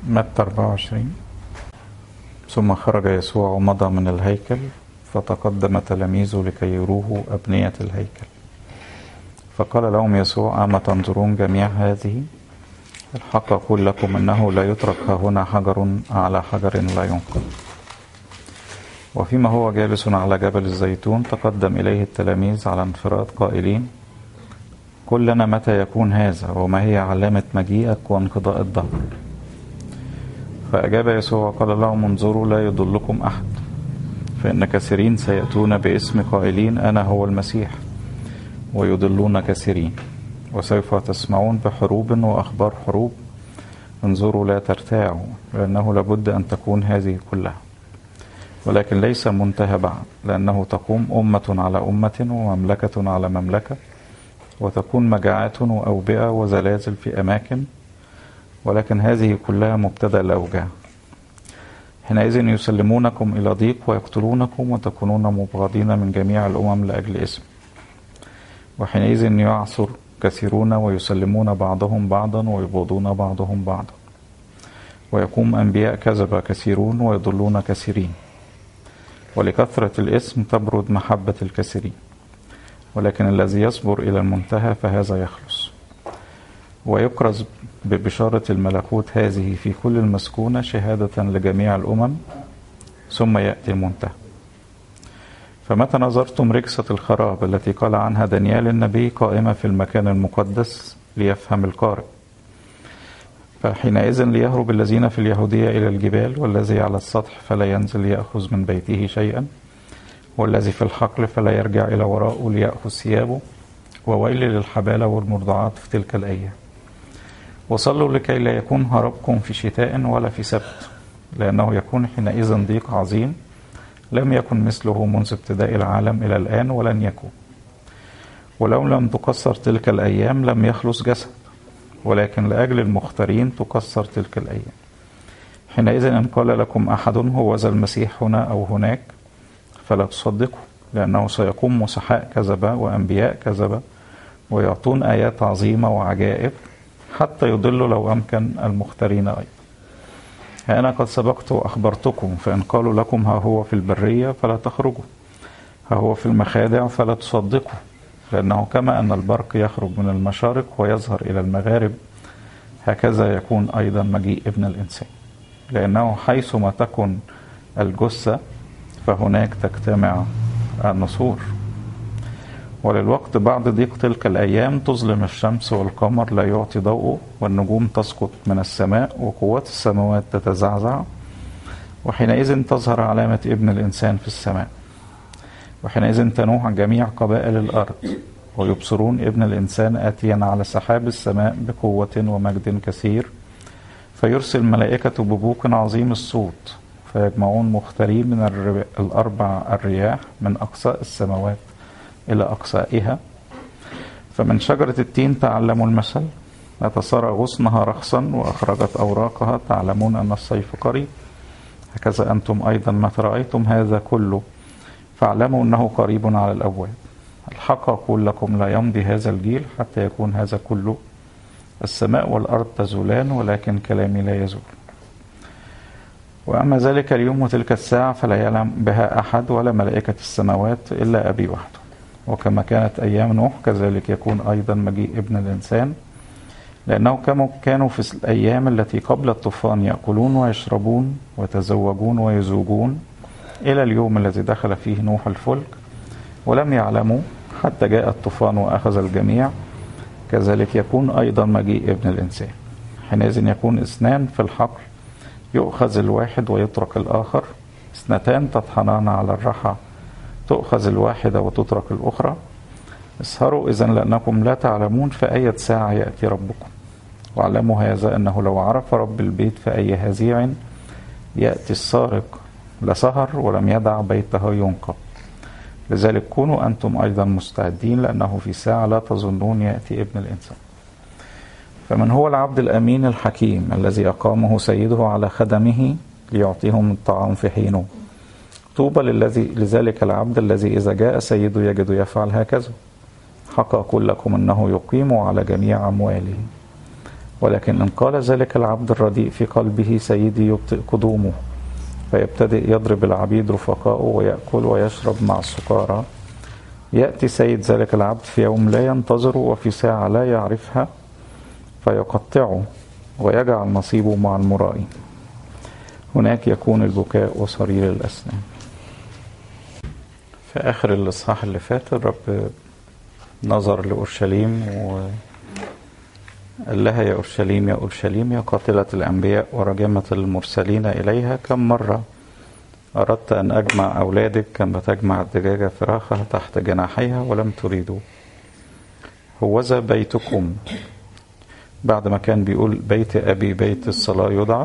متى 24 ثم خرج يسوع ومضى من الهيكل فتقدم تلاميذه لكي يروه أبنية الهيكل فقال لهم يسوع أما تنظرون جميع هذه الحق أقول لكم أنه لا يترك ها هنا حجر على حجر لا ينقض وفيما هو جالس على جبل الزيتون تقدم إليه التلاميذ على انفراد قائلين قل لنا متى يكون هذا وما هي علامة مجيئك وانقضاء الدهر فأجاب يسوع وقال لهم انظروا لا يضلكم أحد فإن كثيرين سيأتون باسم قائلين أنا هو المسيح ويضلون كثيرين وسوف تسمعون بحروب وأخبار حروب انظروا لا ترتاعوا لأنه لابد أن تكون هذه كلها ولكن ليس منتهى بعد لأنه تقوم أمة على أمة ومملكة على مملكة وتكون مجاعات وأوبئة وزلازل في أماكن ولكن هذه كلها مبتدأ الأوجاع حينئذ يسلمونكم إلى ضيق ويقتلونكم وتكونون مبغضين من جميع الأمم لأجل اسم وحينئذ يعثر كثيرون ويسلمون بعضهم بعضا ويبغضون بعضهم بعضا ويقوم أنبياء كذب كثيرون ويضلون كثيرين ولكثرة الاسم تبرد محبة الكثيرين ولكن الذي يصبر إلى المنتهى فهذا يخلص ويكرز ببشارة الملكوت هذه في كل المسكونة شهادة لجميع الأمم ثم يأتي المنتهى فمتى نظرتم ركسة الخراب التي قال عنها دانيال النبي قائمة في المكان المقدس ليفهم القارئ فحينئذ ليهرب الذين في اليهودية إلى الجبال والذي على السطح فلا ينزل يأخذ من بيته شيئا والذي في الحقل فلا يرجع إلى وراءه ليأخذ ثيابه وويل للحبالة والمرضعات في تلك الأيام وصلوا لكي لا يكون هربكم في شتاء ولا في سبت لأنه يكون حينئذ ضيق عظيم لم يكن مثله منذ ابتداء العالم إلى الآن ولن يكون ولو لم تقصر تلك الأيام لم يخلص جسد ولكن لأجل المختارين تقصر تلك الأيام حينئذ إن قال لكم أحد هو ذا المسيح هنا أو هناك فلا تصدقوا لأنه سيقوم مسحاء كذبة وأنبياء كذبة ويعطون آيات عظيمة وعجائب حتى يضلوا لو أمكن المختارين أيضا ها أنا قد سبقت وأخبرتكم فإن قالوا لكم ها هو في البرية فلا تخرجوا ها هو في المخادع فلا تصدقوا لأنه كما أن البرق يخرج من المشارق ويظهر إلى المغارب هكذا يكون أيضا مجيء ابن الإنسان لأنه حيثما تكن الجثة فهناك تجتمع النسور وللوقت بعد ضيق تلك الأيام تظلم الشمس والقمر لا يعطي ضوءه والنجوم تسقط من السماء وقوات السماوات تتزعزع وحينئذ تظهر علامة ابن الإنسان في السماء وحينئذ تنوح جميع قبائل الأرض ويبصرون ابن الإنسان آتيا على سحاب السماء بقوة ومجد كثير فيرسل ملائكة ببوق عظيم الصوت فيجمعون مختارين من الأربع الرياح من أقصاء السماوات إلى أقصائها فمن شجرة التين تعلموا المثل متى صار غصنها رخصا وأخرجت أوراقها تعلمون أن الصيف قريب هكذا أنتم أيضا متى رأيتم هذا كله فاعلموا أنه قريب على الأبواب الحق أقول لكم لا يمضي هذا الجيل حتى يكون هذا كله السماء والأرض تزولان ولكن كلامي لا يزول وأما ذلك اليوم وتلك الساعة فلا يعلم بها أحد ولا ملائكة السماوات إلا أبي وحده وكما كانت أيام نوح كذلك يكون أيضا مجيء ابن الإنسان لأنه كما كانوا في الأيام التي قبل الطوفان يأكلون ويشربون ويتزوجون ويزوجون إلى اليوم الذي دخل فيه نوح الفلك ولم يعلموا حتى جاء الطوفان وأخذ الجميع كذلك يكون أيضا مجيء ابن الإنسان حينئذ يكون اثنان في الحقل يؤخذ الواحد ويترك الآخر اثنتان تطحنان على الرحى تؤخذ الواحدة وتترك الأخرى اسهروا إذا لأنكم لا تعلمون في أي ساعة يأتي ربكم واعلموا هذا أنه لو عرف رب البيت في أي هزيع يأتي السارق لسهر ولم يدع بيته ينقب لذلك كونوا أنتم أيضا مستعدين لأنه في ساعة لا تظنون يأتي ابن الإنسان فمن هو العبد الأمين الحكيم الذي أقامه سيده على خدمه ليعطيهم الطعام في حينه طوبى للذي لذلك العبد الذي إذا جاء سيده يجد يفعل هكذا حق أقول لكم أنه يقيم على جميع أمواله ولكن إن قال ذلك العبد الرديء في قلبه سيدي يبطئ قدومه فيبتدئ يضرب العبيد رفقاءه ويأكل ويشرب مع السكارى يأتي سيد ذلك العبد في يوم لا ينتظره وفي ساعة لا يعرفها فيقطعه ويجعل نصيبه مع المرائي هناك يكون البكاء وصرير الأسنان في آخر الإصحاح اللي فات الرب نظر لأورشليم وقال لها يا أورشليم يا أورشليم يا قاتلة الأنبياء ورجمة المرسلين إليها كم مرة أردت أن أجمع أولادك كما تجمع الدجاجة فراخها تحت جناحيها ولم تريدوا هوذا بيتكم بعد ما كان بيقول بيت أبي بيت الصلاة يدعى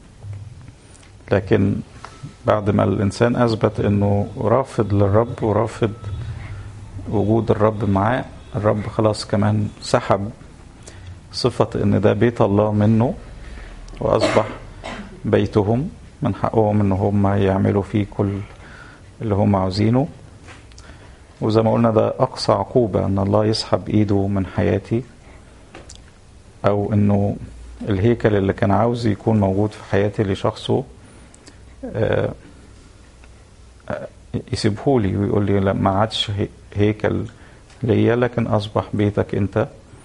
لكن بعد ما الإنسان أثبت أنه رافض للرب ورافض وجود الرب معاه الرب خلاص كمان سحب صفة أن ده بيت الله منه وأصبح بيتهم من حقهم أن هم يعملوا فيه كل اللي هم عاوزينه وزي ما قلنا ده أقصى عقوبة أن الله يسحب إيده من حياتي أو أنه الهيكل اللي كان عاوز يكون موجود في حياتي لشخصه يسيبهولي ويقول لي لا ما عادش هيكل ليا لكن أصبح بيتك أنت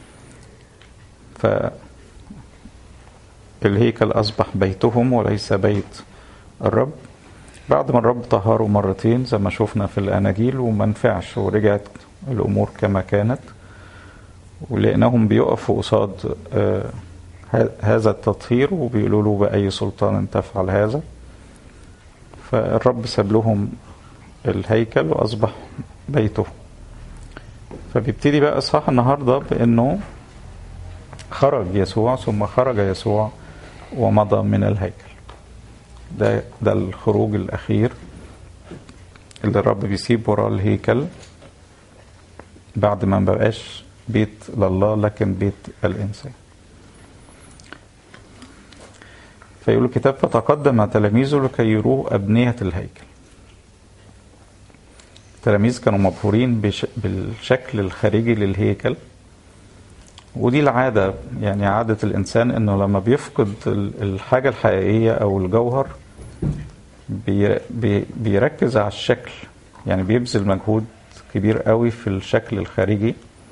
ف الهيكل أصبح بيتهم وليس بيت الرب بعد ما الرب طهره مرتين زي ما شفنا في الأناجيل وما نفعش ورجعت الأمور كما كانت ولقيناهم بيقفوا قصاد هذا التطهير وبيقولوا له بأي سلطان تفعل هذا فالرب ساب لهم الهيكل وأصبح بيته فبيبتدي بقى إصحاح النهاردة بأنه خرج يسوع ثم خرج يسوع ومضى من الهيكل ده ده الخروج الأخير اللي الرب بيسيب وراه الهيكل بعد ما مبقاش بيت لله لكن بيت الإنسان فيقول الكتاب فتقدم تلاميذه لكي يروه أبنية الهيكل التلاميذ كانوا مبهورين بش... بالشكل الخارجي للهيكل ودي العادة يعني عادة الإنسان إنه لما بيفقد الحاجة الحقيقية أو الجوهر بي... بي... بيركز على الشكل يعني بيبذل مجهود كبير قوي في الشكل الخارجي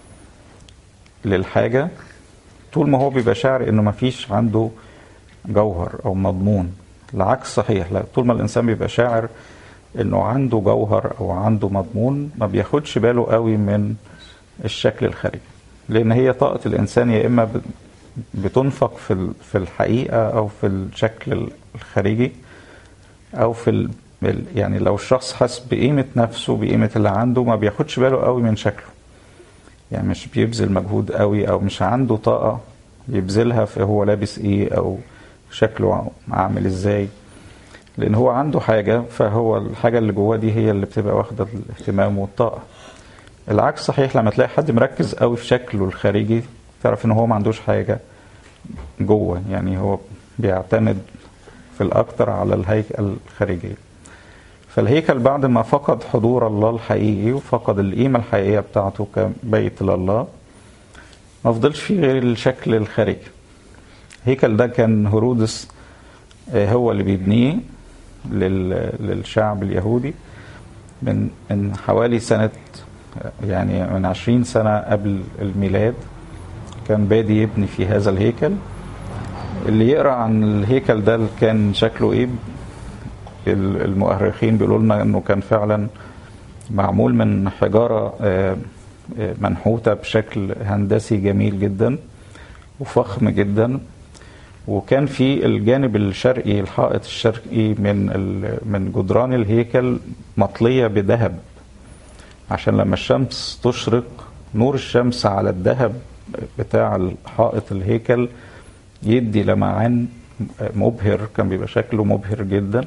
للحاجة طول ما هو بيبقى شاعر إنه مفيش عنده جوهر او مضمون العكس صحيح لا طول ما الانسان بيبقى شاعر انه عنده جوهر او عنده مضمون ما بياخدش باله قوي من الشكل الخارجي لان هي طاقه الانسان يا اما بتنفق في في الحقيقه او في الشكل الخارجي او في ال يعني لو الشخص حس بقيمه نفسه بقيمه اللي عنده ما بياخدش باله قوي من شكله يعني مش بيبذل مجهود قوي او مش عنده طاقه يبذلها في هو لابس ايه او شكله عامل ازاي لان هو عنده حاجة فهو الحاجة اللي جواه دي هي اللي بتبقى واخدة الاهتمام والطاقة العكس صحيح لما تلاقي حد مركز قوي في شكله الخارجي تعرف ان هو ما عندوش حاجة جوه يعني هو بيعتمد في الاكتر على الهيكل الخارجي فالهيكل بعد ما فقد حضور الله الحقيقي وفقد القيمة الحقيقية بتاعته كبيت لله ما فضلش فيه غير الشكل الخارجي الهيكل ده كان هرودس هو اللي بيبنيه للشعب اليهودي من من حوالي سنة يعني من عشرين سنة قبل الميلاد كان بادي يبني في هذا الهيكل اللي يقرأ عن الهيكل ده كان شكله ايه المؤرخين بيقولوا لنا انه كان فعلا معمول من حجارة منحوتة بشكل هندسي جميل جدا وفخم جدا وكان في الجانب الشرقي الحائط الشرقي من من جدران الهيكل مطلية بذهب عشان لما الشمس تشرق نور الشمس على الذهب بتاع حائط الهيكل يدي لمعان مبهر كان بيبقى شكله مبهر جدا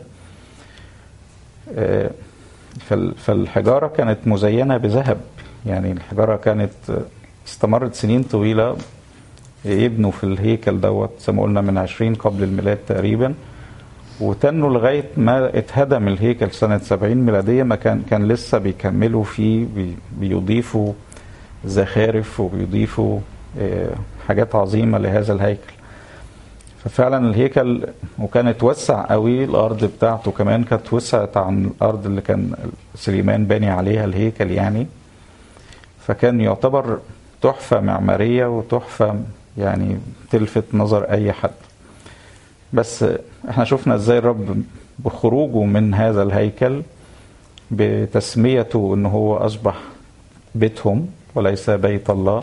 فالحجارة كانت مزينة بذهب يعني الحجارة كانت استمرت سنين طويلة يبنوا في الهيكل دوت زي ما قلنا من 20 قبل الميلاد تقريبا وتنوا لغاية ما اتهدم الهيكل سنة 70 ميلادية ما كان كان لسه بيكملوا فيه بي بيضيفوا زخارف وبيضيفوا حاجات عظيمة لهذا الهيكل ففعلا الهيكل وكان اتوسع قوي الارض بتاعته كمان كانت وسعت عن الارض اللي كان سليمان باني عليها الهيكل يعني فكان يعتبر تحفة معمارية وتحفة يعني تلفت نظر اي حد بس احنا شفنا ازاي الرب بخروجه من هذا الهيكل بتسميته ان هو اصبح بيتهم وليس بيت الله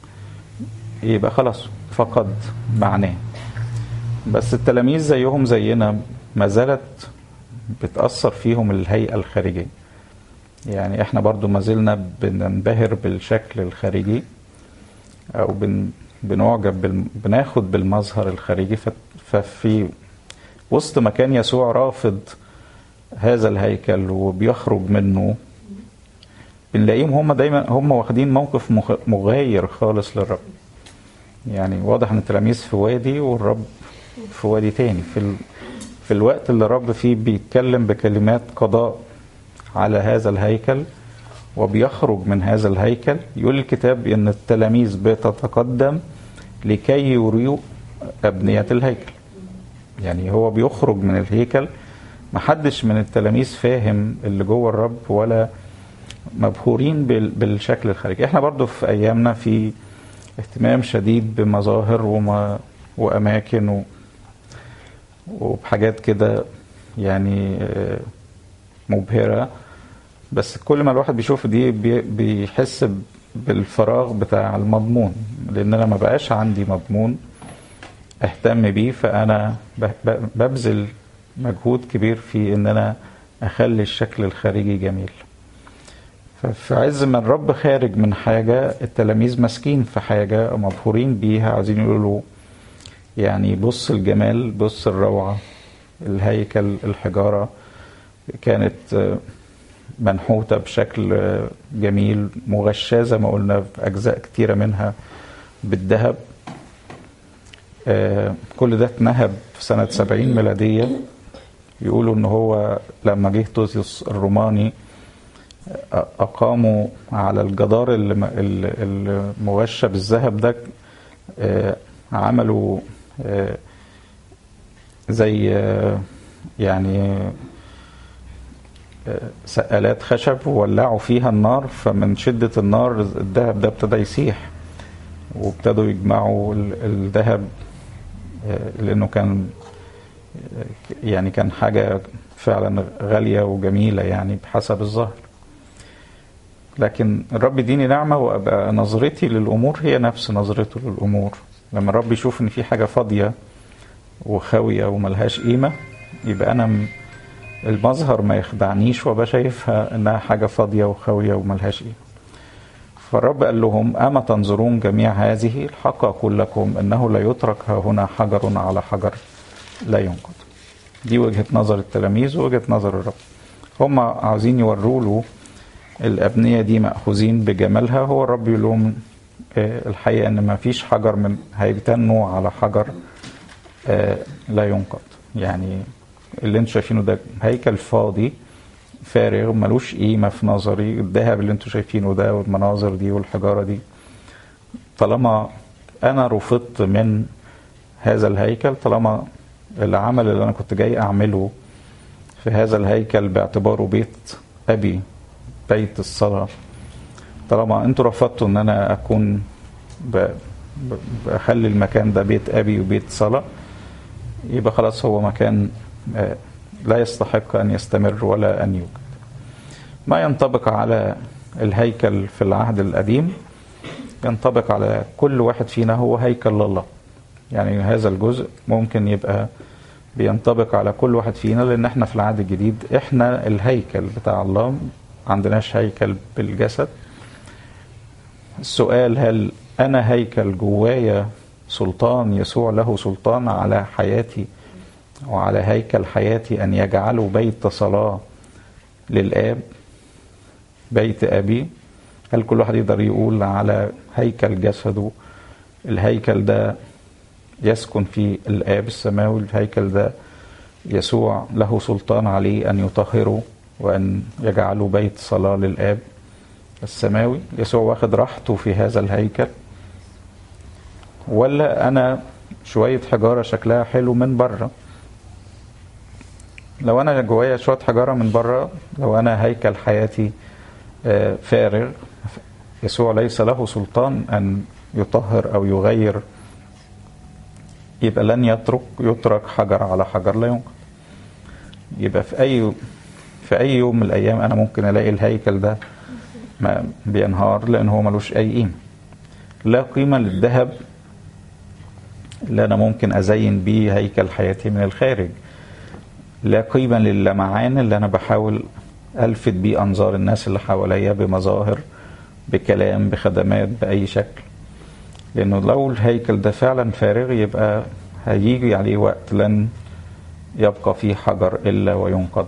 يبقى خلاص فقد معناه بس التلاميذ زيهم زينا ما زالت بتأثر فيهم الهيئة الخارجية يعني احنا برضو ما زلنا بننبهر بالشكل الخارجي او بن بنعجب بال... بناخد بالمظهر الخارجي ف... ففي وسط مكان يسوع رافض هذا الهيكل وبيخرج منه بنلاقيهم هم دايما هم واخدين موقف مخ... مغاير خالص للرب يعني واضح ان التلاميذ في وادي والرب في وادي تاني في ال... في الوقت اللي الرب فيه بيتكلم بكلمات قضاء على هذا الهيكل وبيخرج من هذا الهيكل يقول الكتاب ان التلاميذ بتتقدم لكي يريوا ابنية الهيكل يعني هو بيخرج من الهيكل محدش من التلاميذ فاهم اللي جوه الرب ولا مبهورين بالشكل الخارجي احنا برضو في ايامنا في اهتمام شديد بمظاهر وما واماكن و وبحاجات كده يعني مبهرة بس كل ما الواحد بيشوف دي بيحس بالفراغ بتاع المضمون لان انا ما بقاش عندي مضمون اهتم بيه فانا ببذل مجهود كبير في ان انا اخلي الشكل الخارجي جميل ففي عز ما الرب خارج من حاجة التلاميذ ماسكين في حاجة مبهورين بيها عايزين يقولوا يعني بص الجمال بص الروعة الهيكل الحجارة كانت منحوتة بشكل جميل مغشاة زي ما قلنا في أجزاء كتيرة منها بالذهب كل ده اتنهب في سنة سبعين ميلادية يقولوا ان هو لما جه توزيوس الروماني اقاموا على الجدار المغشى بالذهب ده عملوا زي يعني سقالات خشب وولعوا فيها النار فمن شدة النار الذهب ده ابتدى يسيح وابتدوا يجمعوا الذهب لانه كان يعني كان حاجة فعلا غالية وجميلة يعني بحسب الظاهر لكن الرب يديني نعمة وأبقى نظرتي للأمور هي نفس نظرته للأمور لما الرب يشوف إن في حاجة فاضية وخاوية وملهاش قيمة يبقى أنا المظهر ما يخدعنيش وابقى شايفها إنها حاجة فاضية وخاوية وملهاش قيمة فالرب قال لهم أما تنظرون جميع هذه الحق أقول لكم إنه لا يترك ها هنا حجر على حجر لا ينقض دي وجهة نظر التلاميذ ووجهة نظر الرب هم عاوزين يوروا له الأبنية دي مأخوذين بجمالها هو الرب يقول لهم الحقيقة إن ما فيش حجر من هيتنوا على حجر لا ينقض يعني اللي انتوا شايفينه ده هيكل فاضي فارغ ملوش قيمة في نظري الذهب اللي انتوا شايفينه ده والمناظر دي والحجارة دي طالما أنا رفضت من هذا الهيكل طالما العمل اللي أنا كنت جاي أعمله في هذا الهيكل باعتباره بيت أبي بيت الصلاة طالما انتوا رفضتوا ان انا اكون بخلي المكان ده بيت ابي وبيت صلاة يبقى خلاص هو مكان لا يستحق ان يستمر ولا ان يوجد ما ينطبق على الهيكل في العهد القديم ينطبق على كل واحد فينا هو هيكل الله يعني هذا الجزء ممكن يبقى بينطبق على كل واحد فينا لان احنا في العهد الجديد احنا الهيكل بتاع الله عندناش هيكل بالجسد السؤال هل انا هيكل جوايا سلطان يسوع له سلطان على حياتي وعلى هيكل حياتي ان يجعله بيت صلاه للاب بيت ابي هل كل واحد يقدر يقول على هيكل جسده الهيكل ده يسكن فيه الاب السماوي الهيكل ده يسوع له سلطان عليه ان يطهره وأن يجعلوا بيت صلاة للآب السماوي يسوع واخد راحته في هذا الهيكل ولا أنا شوية حجارة شكلها حلو من بره لو أنا جوايا شوية حجارة من بره لو أنا هيكل حياتي آه، فارغ يسوع ليس له سلطان أن يطهر أو يغير يبقى لن يترك يترك حجر على حجر لا ينقض يبقى في أي في أي يوم من الأيام أنا ممكن ألاقي الهيكل ده ما بينهار لأن هو ملوش أي قيمة لا قيمة للذهب اللي أنا ممكن أزين بيه هيكل حياتي من الخارج لا قيمة للمعان اللي أنا بحاول ألفت بيه أنظار الناس اللي حواليا بمظاهر بكلام بخدمات بأي شكل لأنه لو الهيكل ده فعلا فارغ يبقى هيجي عليه وقت لن يبقى فيه حجر إلا وينقض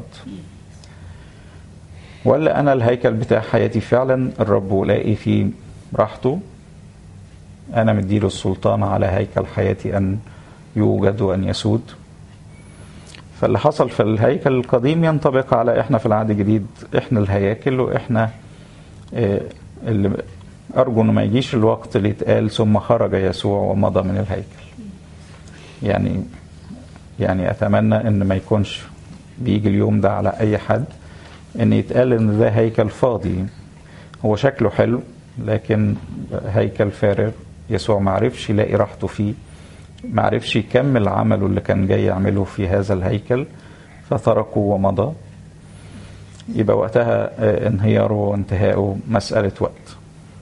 ولا أنا الهيكل بتاع حياتي فعلا الرب ولاقي فيه راحته أنا مديله السلطان على هيكل حياتي أن يوجد وأن يسود فاللي حصل في الهيكل القديم ينطبق على احنا في العهد الجديد احنا الهياكل واحنا آه، اللي ارجو انه ما يجيش الوقت اللي يتقال ثم خرج يسوع ومضى من الهيكل يعني يعني اتمنى ان ما يكونش بيجي اليوم ده على اي حد ان يتقال ان ده هيكل فاضي هو شكله حلو لكن هيكل فارغ يسوع ما عرفش يلاقي راحته فيه ما عرفش يكمل عمله اللي كان جاي يعمله في هذا الهيكل فتركه ومضى يبقى وقتها آه، انهياره وانتهائه مسألة وقت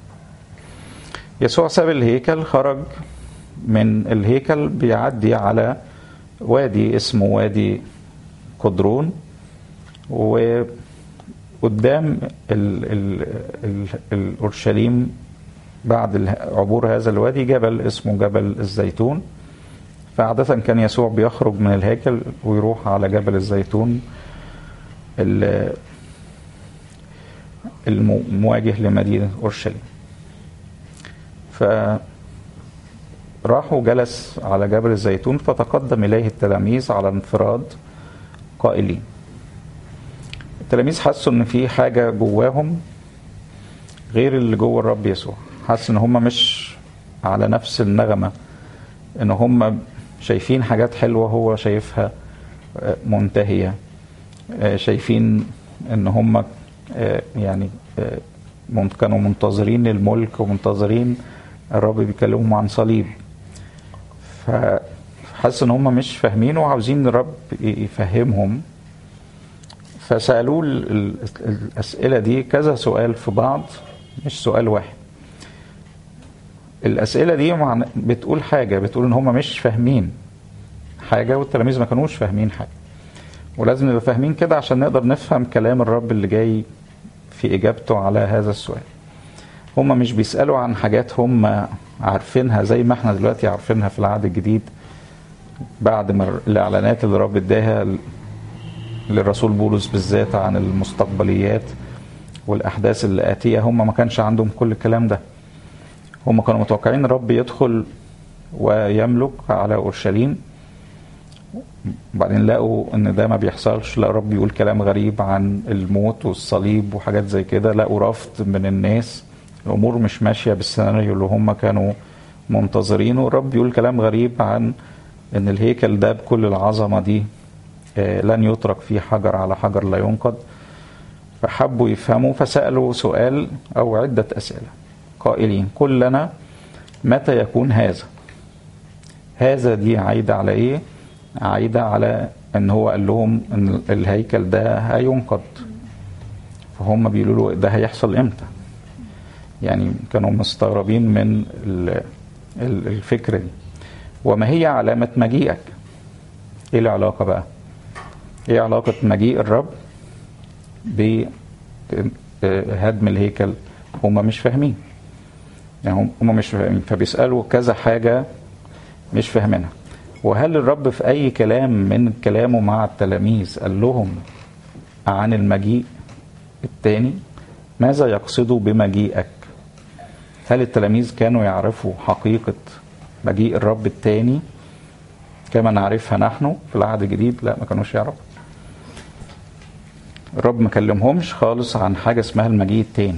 يسوع ساب الهيكل خرج من الهيكل بيعدي على وادي اسمه وادي قدرون وقدام ال ال ال الأورشليم بعد اله- عبور هذا الوادي جبل اسمه جبل الزيتون فعادة كان يسوع بيخرج من الهيكل ويروح على جبل الزيتون ال- المواجه لمدينة أورشليم فراح وجلس على جبل الزيتون فتقدم إليه التلاميذ على انفراد قائلين التلاميذ حسوا ان في حاجة جواهم غير اللي جوه الرب يسوع حس ان هم مش على نفس النغمة ان هم شايفين حاجات حلوة هو شايفها آه، منتهية آه، شايفين ان هم آه، يعني آه، من- كانوا منتظرين الملك ومنتظرين الرب بيكلمهم عن صليب فحس ان هم مش فاهمين وعاوزين الرب يفهمهم فسألوه ال- ال- الأسئلة دي كذا سؤال في بعض مش سؤال واحد الأسئلة دي معنى بتقول حاجة بتقول إن هم مش فاهمين حاجة والتلاميذ ما كانوش فاهمين حاجة ولازم نبقى فاهمين كده عشان نقدر نفهم كلام الرب اللي جاي في إجابته على هذا السؤال هم مش بيسألوا عن حاجات هم عارفينها زي ما احنا دلوقتي عارفينها في العهد الجديد بعد ما الإعلانات اللي الرب اداها للرسول بولس بالذات عن المستقبليات والأحداث اللي آتية هم ما كانش عندهم كل الكلام ده هم كانوا متوقعين الرب يدخل ويملك على أورشليم وبعدين لقوا ان ده ما بيحصلش لا الرب يقول كلام غريب عن الموت والصليب وحاجات زي كده لقوا رفض من الناس الامور مش ماشيه بالسيناريو اللي هم كانوا منتظرينه الرب يقول كلام غريب عن ان الهيكل ده بكل العظمه دي آه، لن يترك فيه حجر على حجر لا ينقض فحبوا يفهموا فسالوا سؤال او عده اسئله قائلين قل لنا متى يكون هذا هذا دي عايدة على ايه عايدة على ان هو قال لهم ان الهيكل ده هينقض فهم بيقولوا له ده هيحصل امتى يعني كانوا مستغربين من ال- ال- الفكرة دي وما هي علامة مجيئك ايه العلاقة بقى ايه علاقة مجيء الرب بهدم الهيكل هم مش فاهمين يعني هم- هم مش فاهمين فبيسألوا كذا حاجة مش فاهمينها وهل الرب في أي كلام من كلامه مع التلاميذ قال لهم عن المجيء التاني ماذا يقصد بمجيئك هل التلاميذ كانوا يعرفوا حقيقة مجيء الرب التاني كما نعرفها نحن في العهد الجديد لا ما كانوش يعرفوا الرب ما كلمهمش خالص عن حاجة اسمها المجيء التاني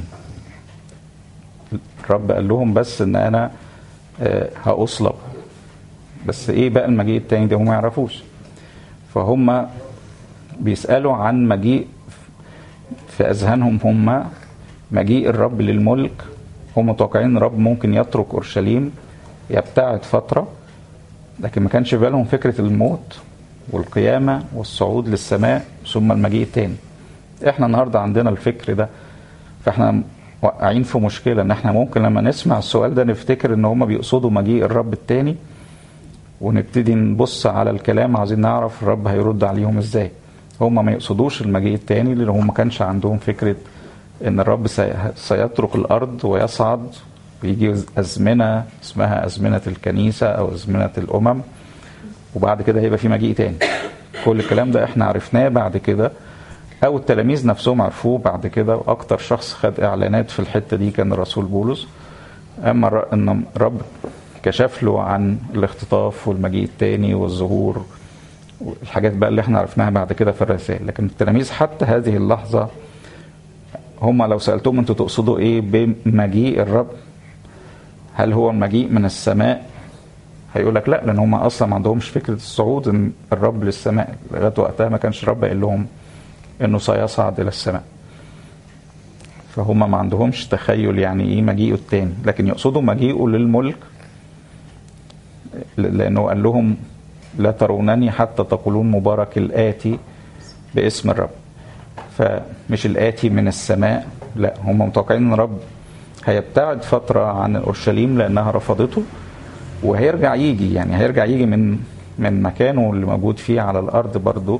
الرب قال لهم بس ان انا آه، هأصلب بس ايه بقى المجيء التاني ده هم ما يعرفوش فهم بيسألوا عن مجيء في أذهانهم هم مجيء الرب للملك هم متوقعين الرب ممكن يترك أورشليم يبتعد فترة لكن ما كانش في بالهم فكرة الموت والقيامة والصعود للسماء ثم المجيء التاني احنا النهاردة عندنا الفكر ده فاحنا واقعين في مشكلة ان احنا ممكن لما نسمع السؤال ده نفتكر ان هم بيقصدوا مجيء الرب التاني ونبتدي نبص على الكلام عايزين نعرف الرب هيرد عليهم ازاي هم ما يقصدوش المجيء التاني لان هم ما كانش عندهم فكرة ان الرب سيترك الارض ويصعد ويجي ازمنة اسمها ازمنة الكنيسة او ازمنة الامم وبعد كده هيبقى في مجيء تاني كل الكلام ده احنا عرفناه بعد كده او التلاميذ نفسهم عرفوه بعد كده واكتر شخص خد اعلانات في الحته دي كان الرسول بولس اما ان رب كشف له عن الاختطاف والمجيء التاني والظهور والحاجات بقى اللي احنا عرفناها بعد كده في الرسائل لكن التلاميذ حتى هذه اللحظه هم لو سالتهم انتوا تقصدوا ايه بمجيء الرب هل هو المجيء من السماء هيقول لك لا لان هم اصلا ما عندهمش فكره الصعود ان الرب للسماء لغايه وقتها ما كانش الرب قال لهم انه سيصعد الى السماء فهم ما عندهمش تخيل يعني ايه مجيئه التاني لكن يقصدوا مجيئه للملك لانه قال لهم لا ترونني حتى تقولون مبارك الاتي باسم الرب فمش الاتي من السماء لا هم متوقعين ان الرب هيبتعد فتره عن اورشليم لانها رفضته وهيرجع يجي يعني هيرجع يجي من من مكانه اللي موجود فيه على الارض برضه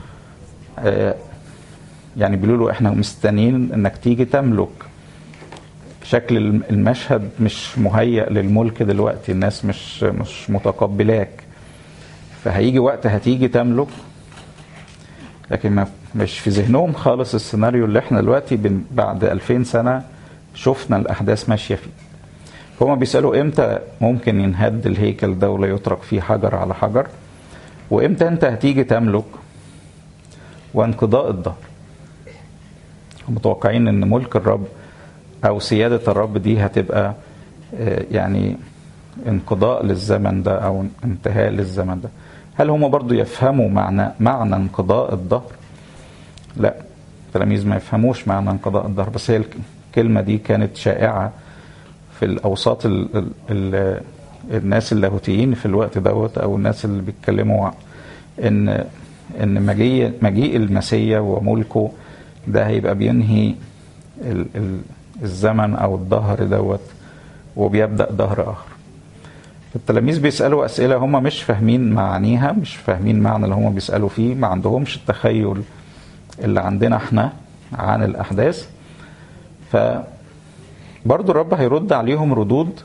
يعني بيقولوا له احنا مستنيين انك تيجي تملك شكل المشهد مش مهيأ للملك دلوقتي الناس مش مش متقبلاك فهيجي وقت هتيجي تملك لكن ما مش في ذهنهم خالص السيناريو اللي احنا دلوقتي بعد 2000 سنة شفنا الأحداث ماشية فيه هما بيسألوا امتى ممكن ينهد الهيكل ده ولا يترك فيه حجر على حجر وامتى انت هتيجي تملك وانقضاء الظهر متوقعين ان ملك الرب او سيادة الرب دي هتبقى يعني انقضاء للزمن ده او انتهاء للزمن ده هل هم برضو يفهموا معنى معنى انقضاء الظهر لا التلاميذ ما يفهموش معنى انقضاء الظهر بس هي الكلمة دي كانت شائعة في الأوساط ال ال ال الناس اللاهوتيين في الوقت دوت أو الناس اللي بيتكلموا إن إن مجيء مجيء المسيا وملكه ده هيبقى بينهي ال ال الزمن أو الظهر دوت وبيبدأ ظهر آخر التلاميذ بيسألوا أسئلة هم مش فاهمين معانيها مش فاهمين معنى اللي هم بيسألوا فيه ما عندهمش التخيل اللي عندنا احنا عن الأحداث ف برضو الرب هيرد عليهم ردود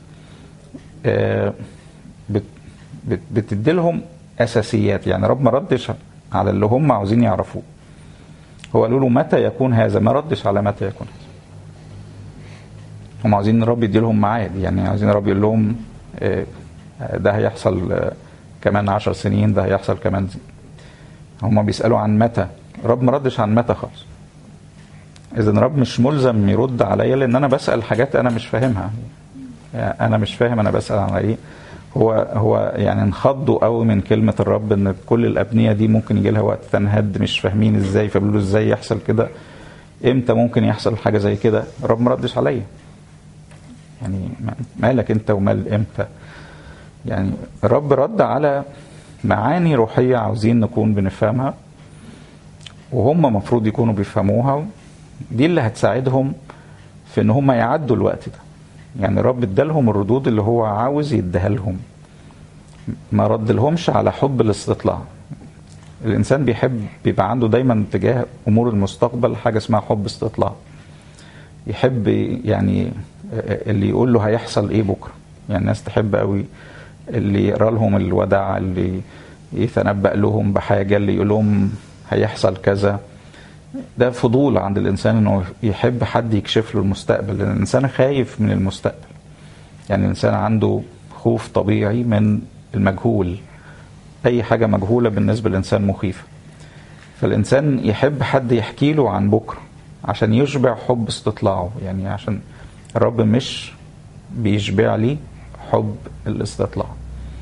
بتدي لهم اساسيات يعني رب ما ردش على اللي هم عاوزين يعرفوه هو قالوا له متى يكون هذا ما ردش على متى يكون هذا هم عاوزين الرب يدي لهم ميعاد يعني عاوزين الرب يقول لهم ده هيحصل كمان عشر سنين ده هيحصل كمان هم بيسألوا عن متى الرب ما ردش عن متى خالص اذا الرب مش ملزم يرد عليا لان انا بسال حاجات انا مش فاهمها يعني انا مش فاهم انا بسال على ايه هو هو يعني انخضوا قوي من كلمه الرب ان كل الابنيه دي ممكن يجي لها وقت تنهد مش فاهمين ازاي فبيقولوا ازاي يحصل كده امتى ممكن يحصل حاجه زي كده الرب ما ردش عليا يعني مالك انت ومال امتى يعني الرب رد على معاني روحيه عاوزين نكون بنفهمها وهم مفروض يكونوا بيفهموها دي اللي هتساعدهم في ان هم يعدوا الوقت ده يعني الرب ادالهم الردود اللي هو عاوز يديها لهم ما رد لهمش على حب الاستطلاع الانسان بيحب بيبقى عنده دايما تجاه امور المستقبل حاجه اسمها حب استطلاع يحب يعني اللي يقول له هيحصل ايه بكره يعني الناس تحب قوي اللي يقرا لهم الوداع اللي يتنبأ لهم بحاجه اللي يقول لهم هيحصل كذا ده فضول عند الانسان انه يحب حد يكشف له المستقبل لان الانسان خايف من المستقبل يعني الانسان عنده خوف طبيعي من المجهول اي حاجه مجهوله بالنسبه للانسان مخيفه فالانسان يحب حد يحكي له عن بكره عشان يشبع حب استطلاعه يعني عشان الرب مش بيشبع لي حب الاستطلاع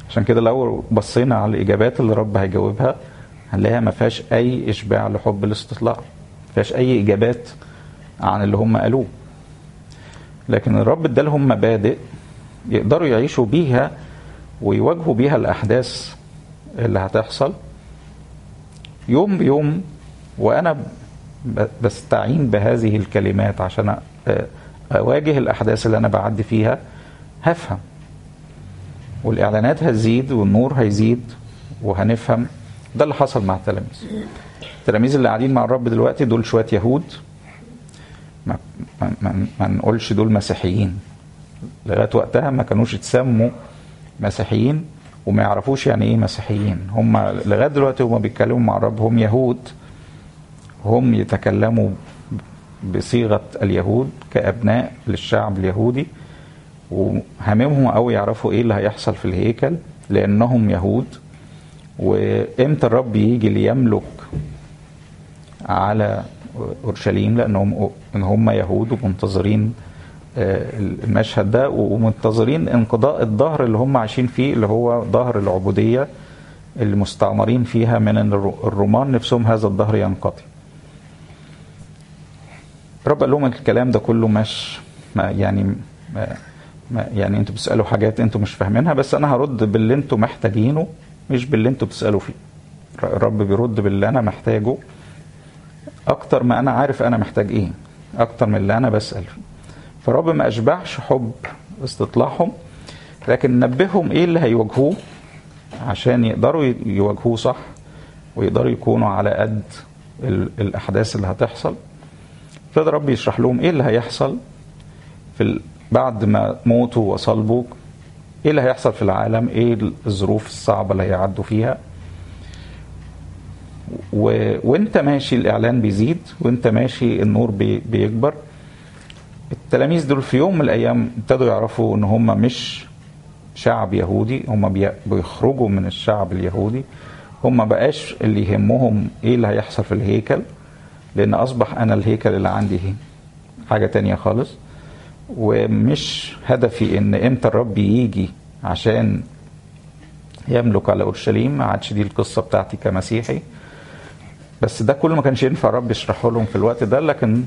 عشان كده لو بصينا على الاجابات اللي الرب هيجاوبها هنلاقيها ما فيهاش اي اشباع لحب الاستطلاع ما فيهاش اي اجابات عن اللي هم قالوه لكن الرب ادالهم مبادئ يقدروا يعيشوا بيها ويواجهوا بيها الاحداث اللي هتحصل يوم بيوم وانا ب- بستعين بهذه الكلمات عشان أ- اواجه الاحداث اللي انا بعدي فيها هفهم والاعلانات هتزيد والنور هيزيد وهنفهم ده اللي حصل مع التلاميذ التلاميذ اللي قاعدين مع الرب دلوقتي دول شويه يهود ما, ما, ما, ما نقولش دول مسيحيين لغايه وقتها ما كانوش يتسموا مسيحيين وما يعرفوش يعني ايه مسيحيين هم لغايه دلوقتي هم بيتكلموا مع الرب هم يهود هم يتكلموا بصيغه اليهود كابناء للشعب اليهودي وهممهم قوي يعرفوا ايه اللي هيحصل في الهيكل لانهم يهود وامتى الرب يجي ليملك على اورشليم لانهم ان هم يهود ومنتظرين آه، المشهد ده ومنتظرين انقضاء الظهر اللي هم عايشين فيه اللي هو ظهر العبوديه اللي مستعمرين فيها من إن الر- الرومان نفسهم هذا الظهر ينقضي. رب قال لهم الكلام ده كله مش ما يعني ما ما يعني انتوا بتسالوا حاجات انتوا مش فاهمينها بس انا هرد باللي انتوا محتاجينه مش باللي انتوا بتسالوا فيه. الرب بيرد باللي انا محتاجه اكتر ما انا عارف انا محتاج ايه اكتر من اللي انا بسال فيه. فرب ما اشبعش حب استطلاعهم لكن نبههم ايه اللي هيواجهوه عشان يقدروا يواجهوه صح ويقدروا يكونوا على قد ال- الاحداث اللي هتحصل ابتدى رب يشرح لهم ايه اللي هيحصل في ال... بعد ما موتوا وصلبوا ايه اللي هيحصل في العالم ايه الظروف الصعبه اللي هيعدوا فيها و... وانت ماشي الاعلان بيزيد وانت ماشي النور بي... بيكبر التلاميذ دول في يوم من الايام ابتدوا يعرفوا ان هم مش شعب يهودي هم بي- بيخرجوا من الشعب اليهودي هم بقاش اللي يهمهم ايه اللي هيحصل في الهيكل لان اصبح انا الهيكل اللي عندي حاجه تانية خالص ومش هدفي ان امتى الرب يجي عشان يملك على اورشليم ما عادش دي القصه بتاعتي كمسيحي بس ده كله ما كانش ينفع الرب يشرحه لهم في الوقت ده لكن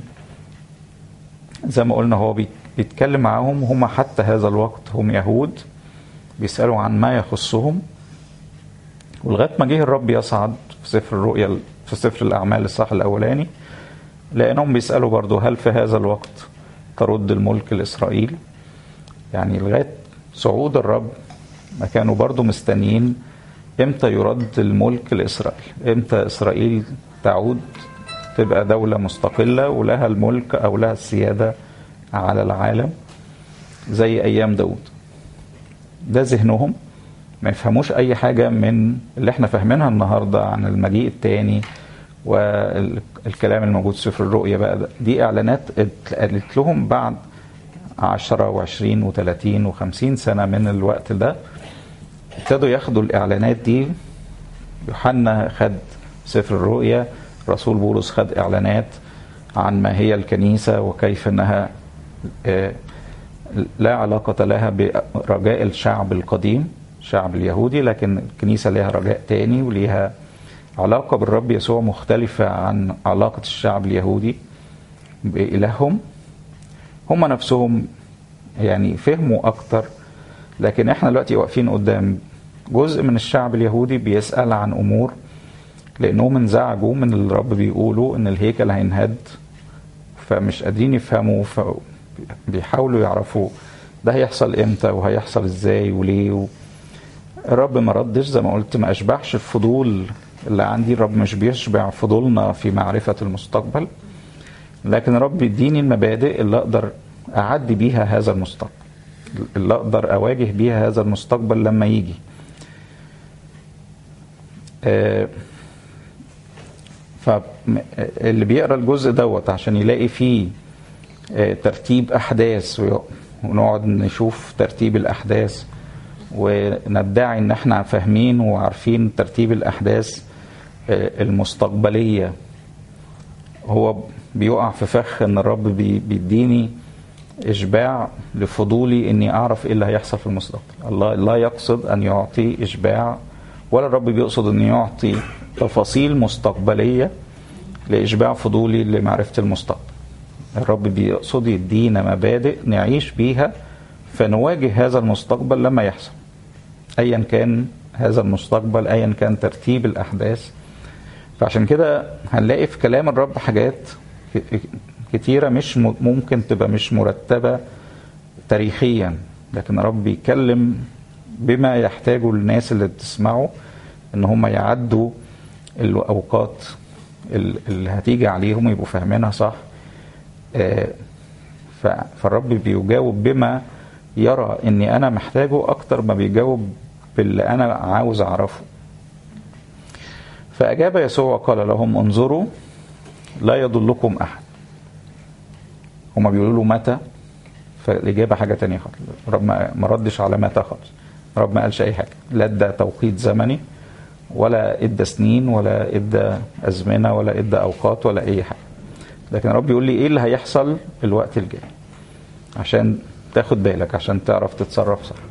زي ما قلنا هو بي- بيتكلم معاهم هم حتى هذا الوقت هم يهود بيسألوا عن ما يخصهم ولغاية ما جه الرب يصعد في سفر الرؤيا في سفر الأعمال الصح الأولاني لأنهم بيسألوا برضو هل في هذا الوقت ترد الملك لإسرائيل يعني لغاية صعود الرب ما كانوا برضو مستنيين امتى يرد الملك لإسرائيل امتى إسرائيل تعود تبقى دولة مستقلة ولها الملك أو لها السيادة على العالم زي أيام داود ده ذهنهم ما يفهموش أي حاجة من اللي احنا فاهمينها النهاردة عن المجيء التاني والكلام الموجود في سفر الرؤيا بقى ده. دي إعلانات اتقالت لهم بعد عشرة وعشرين وثلاثين وخمسين سنة من الوقت ده ابتدوا ياخدوا الإعلانات دي يوحنا خد سفر الرؤيا رسول بولس خد إعلانات عن ما هي الكنيسة وكيف أنها آه، لا علاقة لها برجاء الشعب القديم الشعب اليهودي لكن الكنيسة لها رجاء تاني وليها علاقة بالرب يسوع مختلفة عن علاقة الشعب اليهودي بإلههم هم نفسهم يعني فهموا أكتر لكن احنا دلوقتي واقفين قدام جزء من الشعب اليهودي بيسأل عن أمور لأنهم انزعجوا من اللي الرب بيقولوا إن الهيكل هينهد فمش قادرين يفهموا فبيحاولوا يعرفوا ده هيحصل امتى وهيحصل ازاي وليه و... الرب ما ردش زي ما قلت ما اشبعش الفضول اللي عندي الرب مش بيشبع فضولنا في معرفة المستقبل لكن الرب بيديني المبادئ اللي اقدر اعدي بيها هذا المستقبل اللي اقدر اواجه بيها هذا المستقبل لما يجي آه فاللي بيقرا الجزء دوت عشان يلاقي فيه آه ترتيب احداث ونقعد نشوف ترتيب الاحداث وندعي ان احنا فاهمين وعارفين ترتيب الاحداث آه المستقبليه هو بيقع في فخ ان الرب بيديني اشباع لفضولي اني اعرف ايه اللي هيحصل في المستقبل الله لا يقصد ان يعطي اشباع ولا الرب بيقصد ان يعطي تفاصيل مستقبليه لاشباع فضولي لمعرفه المستقبل الرب بيقصد يدينا مبادئ نعيش بيها فنواجه هذا المستقبل لما يحصل ايا كان هذا المستقبل ايا كان ترتيب الاحداث فعشان كده هنلاقي في كلام الرب حاجات كتيره مش ممكن تبقى مش مرتبه تاريخيا لكن الرب بيتكلم بما يحتاجه الناس اللي بتسمعه ان هم يعدوا الاوقات اللي هتيجي عليهم يبقوا فاهمينها صح فالرب بيجاوب بما يرى اني انا محتاجه اكتر ما بيجاوب باللي انا عاوز اعرفه فاجاب يسوع وقال لهم انظروا لا يضلكم احد هما بيقولوا له متى فالاجابه حاجه تانية خالص الرب ما ردش على متى خالص الرب ما قالش اي حاجه لا ادى توقيت زمني ولا ادى سنين ولا ادى ازمنه ولا ادى اوقات ولا اي حاجه لكن الرب يقول لي ايه اللي هيحصل الوقت الجاي عشان تاخد بالك عشان تعرف تتصرف صح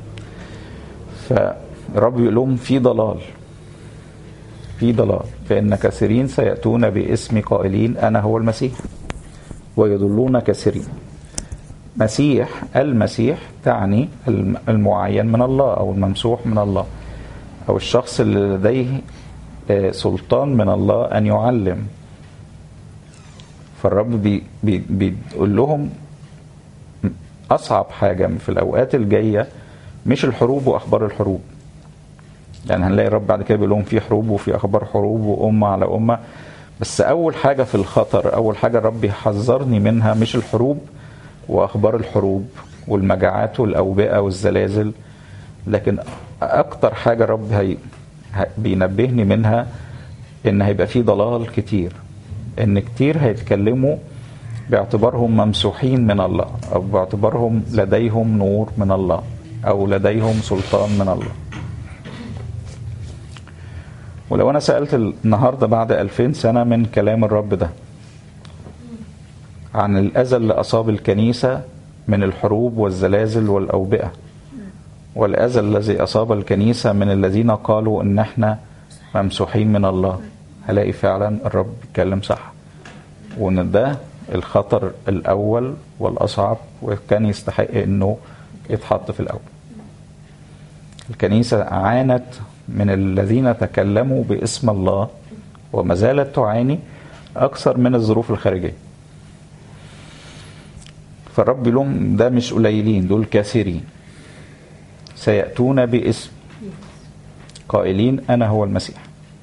فالرب بيقول لهم في ضلال في ضلال فإن كثيرين سيأتون باسم قائلين أنا هو المسيح ويضلون كثيرين مسيح المسيح تعني المعين من الله أو الممسوح من الله أو الشخص اللي لديه سلطان من الله أن يعلم فالرب بي بي بيقول لهم أصعب حاجة في الأوقات الجاية مش الحروب وأخبار الحروب يعني هنلاقي الرب بعد كده بيقول لهم في حروب وفي اخبار حروب وامه على امه بس اول حاجه في الخطر اول حاجه الرب يحذرني منها مش الحروب واخبار الحروب والمجاعات والاوبئه والزلازل لكن اكتر حاجه الرب هي بينبهني منها ان هيبقى في ضلال كتير ان كتير هيتكلموا باعتبارهم ممسوحين من الله او باعتبارهم لديهم نور من الله او لديهم سلطان من الله ولو انا سالت النهارده بعد 2000 سنه من كلام الرب ده عن الاذى اللي اصاب الكنيسه من الحروب والزلازل والاوبئه والاذى الذي اصاب الكنيسه من الذين قالوا ان احنا ممسوحين من الله هلاقي فعلا الرب بيتكلم صح وان ده الخطر الاول والاصعب وكان يستحق انه يتحط في الاول الكنيسه عانت من الذين تكلموا باسم الله وما زالت تعاني اكثر من الظروف الخارجيه فالرب لهم ده مش قليلين دول كثيرين سياتون باسم قائلين انا هو المسيح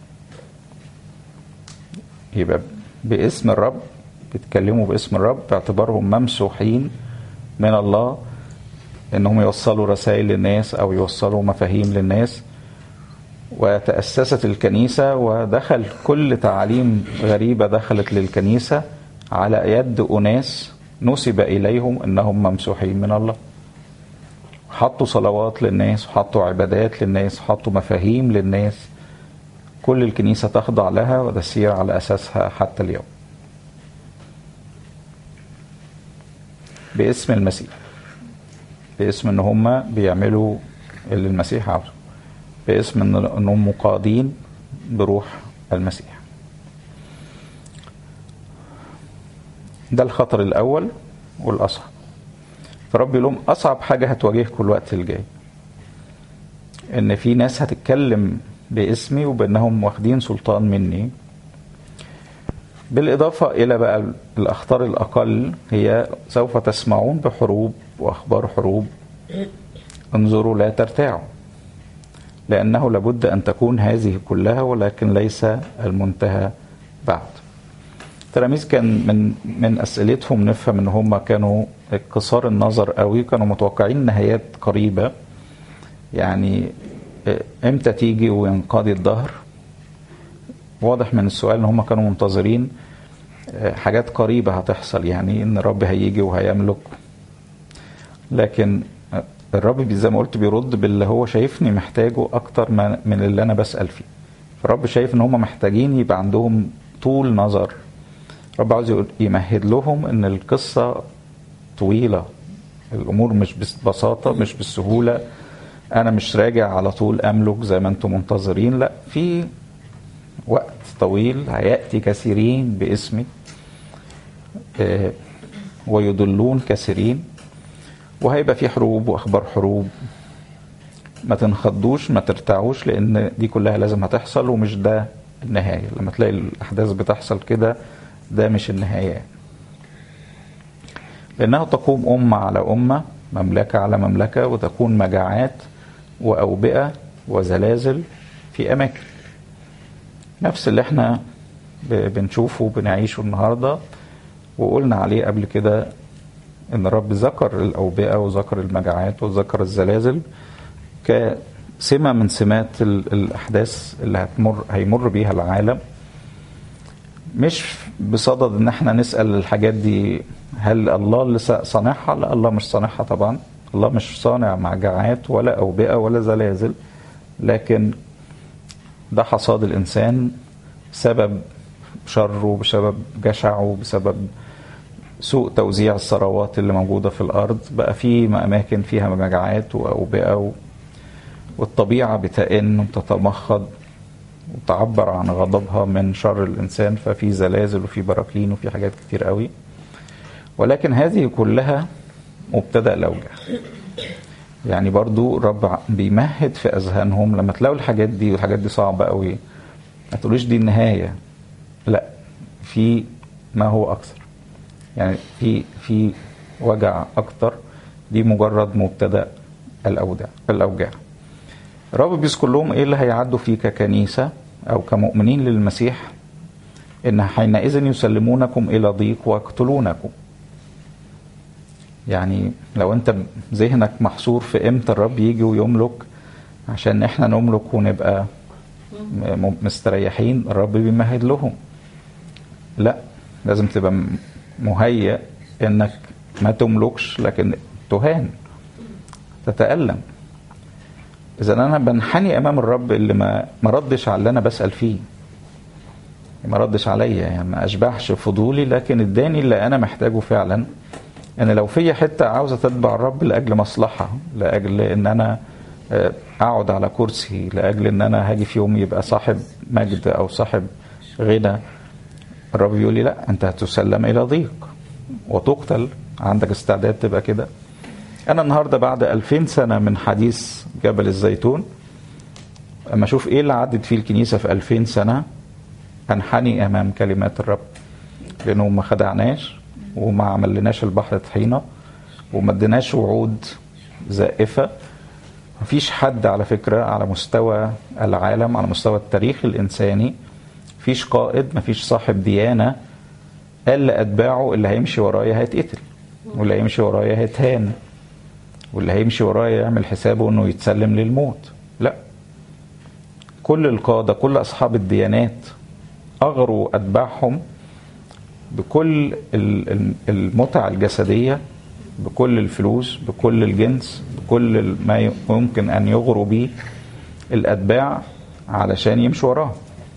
يبقى باسم الرب بيتكلموا باسم الرب باعتبارهم ممسوحين من الله انهم يوصلوا رسائل للناس او يوصلوا مفاهيم للناس وتأسست الكنيسة ودخل كل تعاليم غريبة دخلت للكنيسة على يد أناس نسب إليهم أنهم ممسوحين من الله حطوا صلوات للناس وحطوا عبادات للناس وحطوا مفاهيم للناس كل الكنيسة تخضع لها وتسير على أساسها حتى اليوم باسم المسيح باسم ان هم بيعملوا اللي المسيح عاوزه باسم ان انهم مقادين بروح المسيح ده الخطر الاول والاصعب فرب يقول لهم اصعب حاجه هتواجهكم الوقت الجاي ان في ناس هتتكلم باسمي وبانهم واخدين سلطان مني بالاضافه الى بقى الاخطار الاقل هي سوف تسمعون بحروب واخبار حروب انظروا لا ترتاعوا لأنه لابد أن تكون هذه كلها ولكن ليس المنتهى بعد التلاميذ كان من من أسئلتهم نفهم إن هم كانوا قصار النظر قوي كانوا متوقعين نهايات قريبة يعني امتى تيجي وينقضي الظهر واضح من السؤال ان هم كانوا منتظرين حاجات قريبة هتحصل يعني ان الرب هيجي وهيملك لكن الرب زي ما قلت بيرد باللي هو شايفني محتاجه اكتر من اللي انا بسال فيه فالرب شايف ان هم محتاجين يبقى عندهم طول نظر الرب عاوز يمهد لهم ان القصه طويله الامور مش ببساطه مش بالسهوله انا مش راجع على طول املك زي ما انتم منتظرين لا في وقت طويل هياتي كثيرين باسمي آه، ويضلون كثيرين وهيبقى في حروب واخبار حروب ما تنخضوش ما ترتعوش لان دي كلها لازم هتحصل ومش ده النهايه لما تلاقي الاحداث بتحصل كده ده مش النهايه لانه تقوم امه على امه مملكه على مملكه وتكون مجاعات واوبئه وزلازل في اماكن نفس اللي احنا ب- بنشوفه وبنعيشه النهارده وقلنا عليه قبل كده ان الرب ذكر الاوبئه وذكر المجاعات وذكر الزلازل كسمه من سمات ال- الاحداث اللي هتمر هيمر بيها العالم مش بصدد ان احنا نسال الحاجات دي هل الله اللي صانعها؟ لا الله مش صانعها طبعا الله مش صانع مجاعات ولا اوبئه ولا زلازل لكن ده حصاد الانسان سبب شره بسبب جشعه بسبب سوء توزيع الثروات اللي موجودة في الأرض بقى في أماكن فيها مجاعات وأوبئة و... والطبيعة بتئن وتتمخض وتعبر عن غضبها من شر الإنسان ففي زلازل وفي براكين وفي حاجات كتير قوي ولكن هذه كلها مبتدأ الأوجاع يعني برضو الرب بيمهد في أذهانهم لما تلاقوا الحاجات دي والحاجات دي صعبة قوي ما تقولوش دي النهاية لا في ما هو أكثر يعني في في وجع اكتر دي مجرد مبتدا الاوداع الاوجاع الرب بيذكر لهم ايه اللي هيعدوا فيه ككنيسه او كمؤمنين للمسيح ان حينئذ يسلمونكم الى ضيق ويقتلونكم يعني لو انت ذهنك محصور في امتى الرب يجي ويملك عشان احنا نملك ونبقى م- مستريحين الرب بيمهد لهم لا لازم تبقى م- مهيأ انك ما تملكش لكن تهان تتألم اذا انا بنحني امام الرب اللي ما ما ردش على اللي انا بسأل فيه ما ردش عليا يعني ما اشبعش فضولي لكن اداني اللي انا محتاجه فعلا ان لو في حته عاوزه تتبع الرب لاجل مصلحه لاجل ان انا آه، اقعد على كرسي لاجل ان انا هاجي في يوم يبقى صاحب مجد او صاحب غنى الرب بيقول لي لا انت هتسلم الى ضيق وتقتل عندك استعداد تبقى كده انا النهارده بعد 2000 سنه من حديث جبل الزيتون اما اشوف ايه اللي عدت فيه الكنيسه في 2000 سنه انحني امام كلمات الرب لانه ما خدعناش وما عملناش البحر طحينه وما اديناش وعود زائفه مفيش حد على فكره على مستوى العالم على مستوى التاريخ الانساني مفيش قائد مفيش صاحب ديانه قال لاتباعه اللي هيمشي ورايا هيتقتل واللي هيمشي ورايا هيتهان واللي هيمشي ورايا يعمل حسابه انه يتسلم للموت لا كل القاده كل اصحاب الديانات اغروا اتباعهم بكل ال- ال- المتع الجسديه بكل الفلوس بكل الجنس بكل ما يمكن ان يغروا به الاتباع علشان يمشوا وراه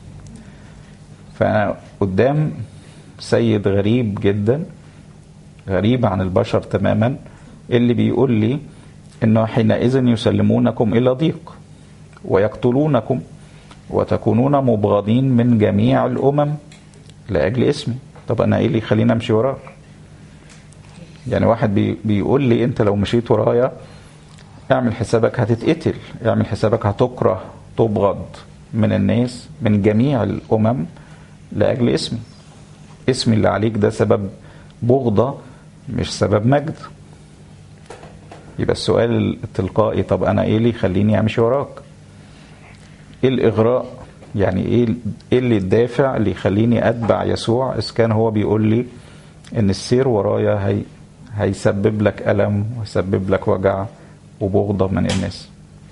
فانا قدام سيد غريب جدا غريب عن البشر تماما اللي بيقول لي انه حينئذ يسلمونكم الى ضيق ويقتلونكم وتكونون مبغضين من جميع الامم لاجل اسمي طب انا ايه اللي يخليني امشي وراك يعني واحد بي بيقول لي انت لو مشيت ورايا اعمل حسابك هتتقتل اعمل حسابك هتكره تبغض من الناس من جميع الامم لاجل اسمي اسمي اللي عليك ده سبب بغضة مش سبب مجد يبقى السؤال التلقائي طب انا ايه اللي يخليني امشي وراك ايه الاغراء يعني ايه ايه اللي الدافع اللي يخليني اتبع يسوع اذا كان هو بيقول لي ان السير ورايا هي هيسبب لك الم ويسبب لك وجع وبغضه من الناس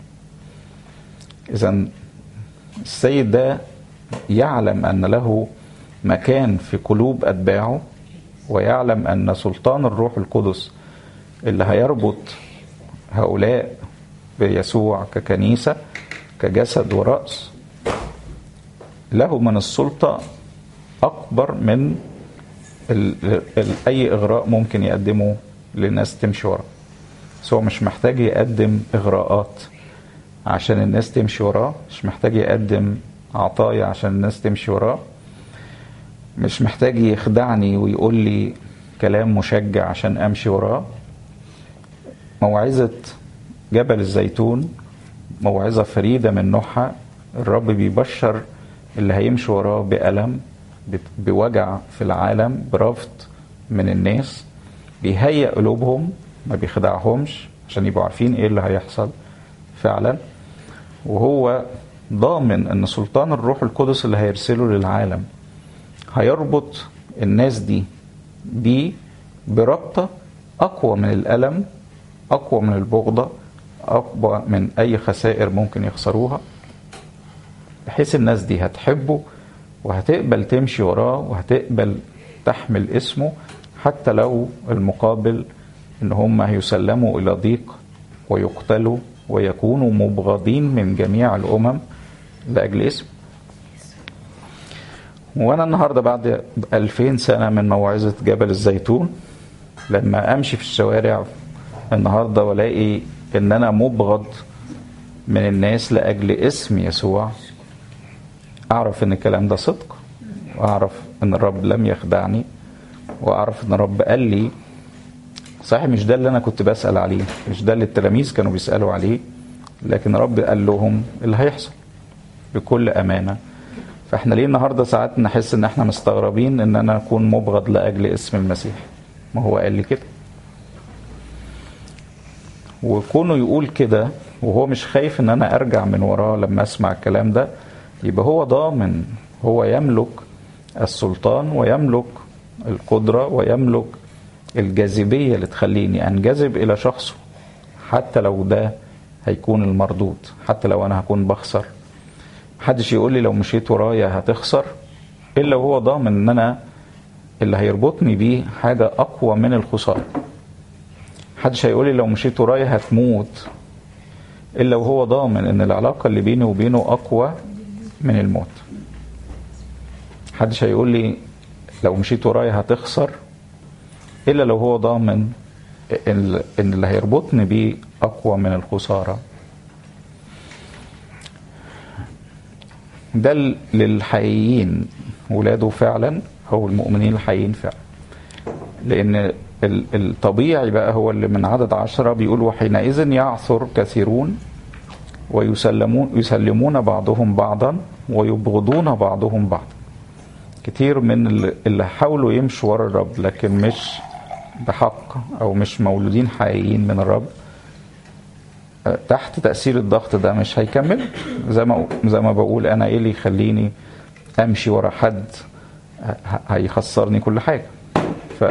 اذا السيد ده يعلم ان له مكان في قلوب اتباعه ويعلم ان سلطان الروح القدس اللي هيربط هؤلاء بيسوع ككنيسه كجسد وراس له من السلطه اكبر من ال ال اي اغراء ممكن يقدمه للناس تمشي وراه بس هو مش محتاج يقدم إغراءات عشان الناس تمشي وراه مش محتاج يقدم عطايا عشان الناس تمشي وراه مش محتاج يخدعني ويقول لي كلام مشجع عشان امشي وراه موعظة جبل الزيتون موعظة فريدة من نوعها الرب بيبشر اللي هيمشي وراه بألم بوجع في العالم برفض من الناس بيهيئ قلوبهم ما بيخدعهمش عشان يبقوا عارفين ايه اللي هيحصل فعلا وهو ضامن ان سلطان الروح القدس اللي هيرسله للعالم هيربط الناس دي بيه بربطة أقوى من الألم أقوى من البغضة أقوى من أي خسائر ممكن يخسروها بحيث الناس دي هتحبه وهتقبل تمشي وراه وهتقبل تحمل اسمه حتى لو المقابل ان هم هيسلموا الى ضيق ويقتلوا ويكونوا مبغضين من جميع الامم لاجل اسمه وانا النهارده بعد ألفين سنه من موعظه جبل الزيتون لما امشي في الشوارع النهارده والاقي ان انا مبغض من الناس لاجل اسم يسوع اعرف ان الكلام ده صدق واعرف ان الرب لم يخدعني واعرف ان الرب قال لي صحيح مش ده اللي انا كنت بسال عليه مش ده اللي التلاميذ كانوا بيسالوا عليه لكن الرب قال لهم اللي هيحصل بكل امانه فاحنا ليه النهارده ساعات نحس ان احنا مستغربين ان انا اكون مبغض لاجل اسم المسيح ما هو قال لي كده وكونه يقول كده وهو مش خايف ان انا ارجع من وراه لما اسمع الكلام ده يبقى هو ضامن هو يملك السلطان ويملك القدرة ويملك الجاذبية اللي تخليني أنجذب إلى شخصه حتى لو ده هيكون المردود حتى لو أنا هكون بخسر محدش يقول لي لو مشيت ورايا هتخسر إلا وهو ضامن إن أنا اللي هيربطني بيه حاجة أقوى من الخسارة محدش هيقول لي لو مشيت ورايا هتموت إلا وهو ضامن إن العلاقة اللي بيني وبينه أقوى من الموت محدش هيقول لي لو مشيت ورايا هتخسر الا لو هو ضامن ان اللي هيربطني بيه اقوى من الخساره ده للحقيقيين ولاده فعلا هو المؤمنين الحقيقيين فعلا لان الطبيعي بقى هو اللي من عدد عشرة بيقول وحينئذ يعثر كثيرون ويسلمون يسلمون بعضهم بعضا ويبغضون بعضهم بعضا كتير من اللي حاولوا يمشوا ورا الرب لكن مش بحق او مش مولودين حقيقيين من الرب تحت تاثير الضغط ده مش هيكمل زي ما زي ما بقول انا ايه اللي يخليني امشي ورا حد هيخسرني كل حاجه ف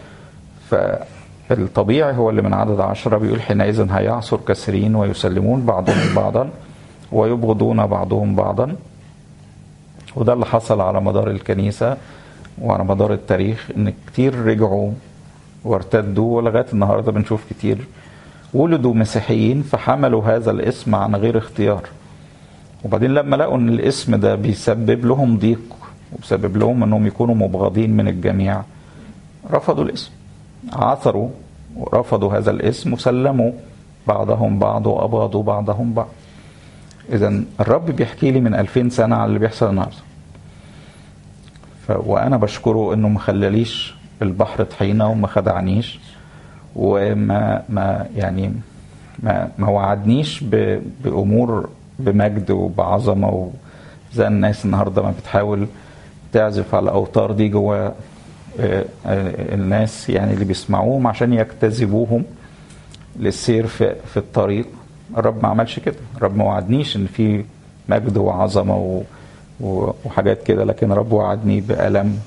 فالطبيعي هو اللي من عدد عشرة بيقول حينئذ هيعصر كثيرين ويسلمون بعضهم بعضا ويبغضون بعضهم بعضا وده اللي حصل على مدار الكنيسة وعلى مدار التاريخ ان كتير رجعوا وارتدوا ولغاية النهاردة بنشوف كتير ولدوا مسيحيين فحملوا هذا الاسم عن غير اختيار وبعدين لما لقوا ان الاسم ده بيسبب لهم ضيق وبسبب لهم انهم يكونوا مبغضين من الجميع رفضوا الاسم عثروا ورفضوا هذا الاسم وسلموا بعضهم بعض وابغضوا بعضهم بعض اذا الرب بيحكي لي من 2000 سنه على اللي بيحصل النهارده ف... وانا بشكره انه ما خلاليش البحر طحينه وما خدعنيش وما ما يعني ما ما وعدنيش ب... بامور بمجد وبعظمه زي الناس النهارده ما بتحاول تعزف على الاوتار دي جوه الناس يعني اللي بيسمعوهم عشان يجتذبوهم للسير في, في الطريق الرب ما عملش كده الرب ما وعدنيش ان في مجد وعظمه و... وحاجات كده لكن الرب وعدني بألم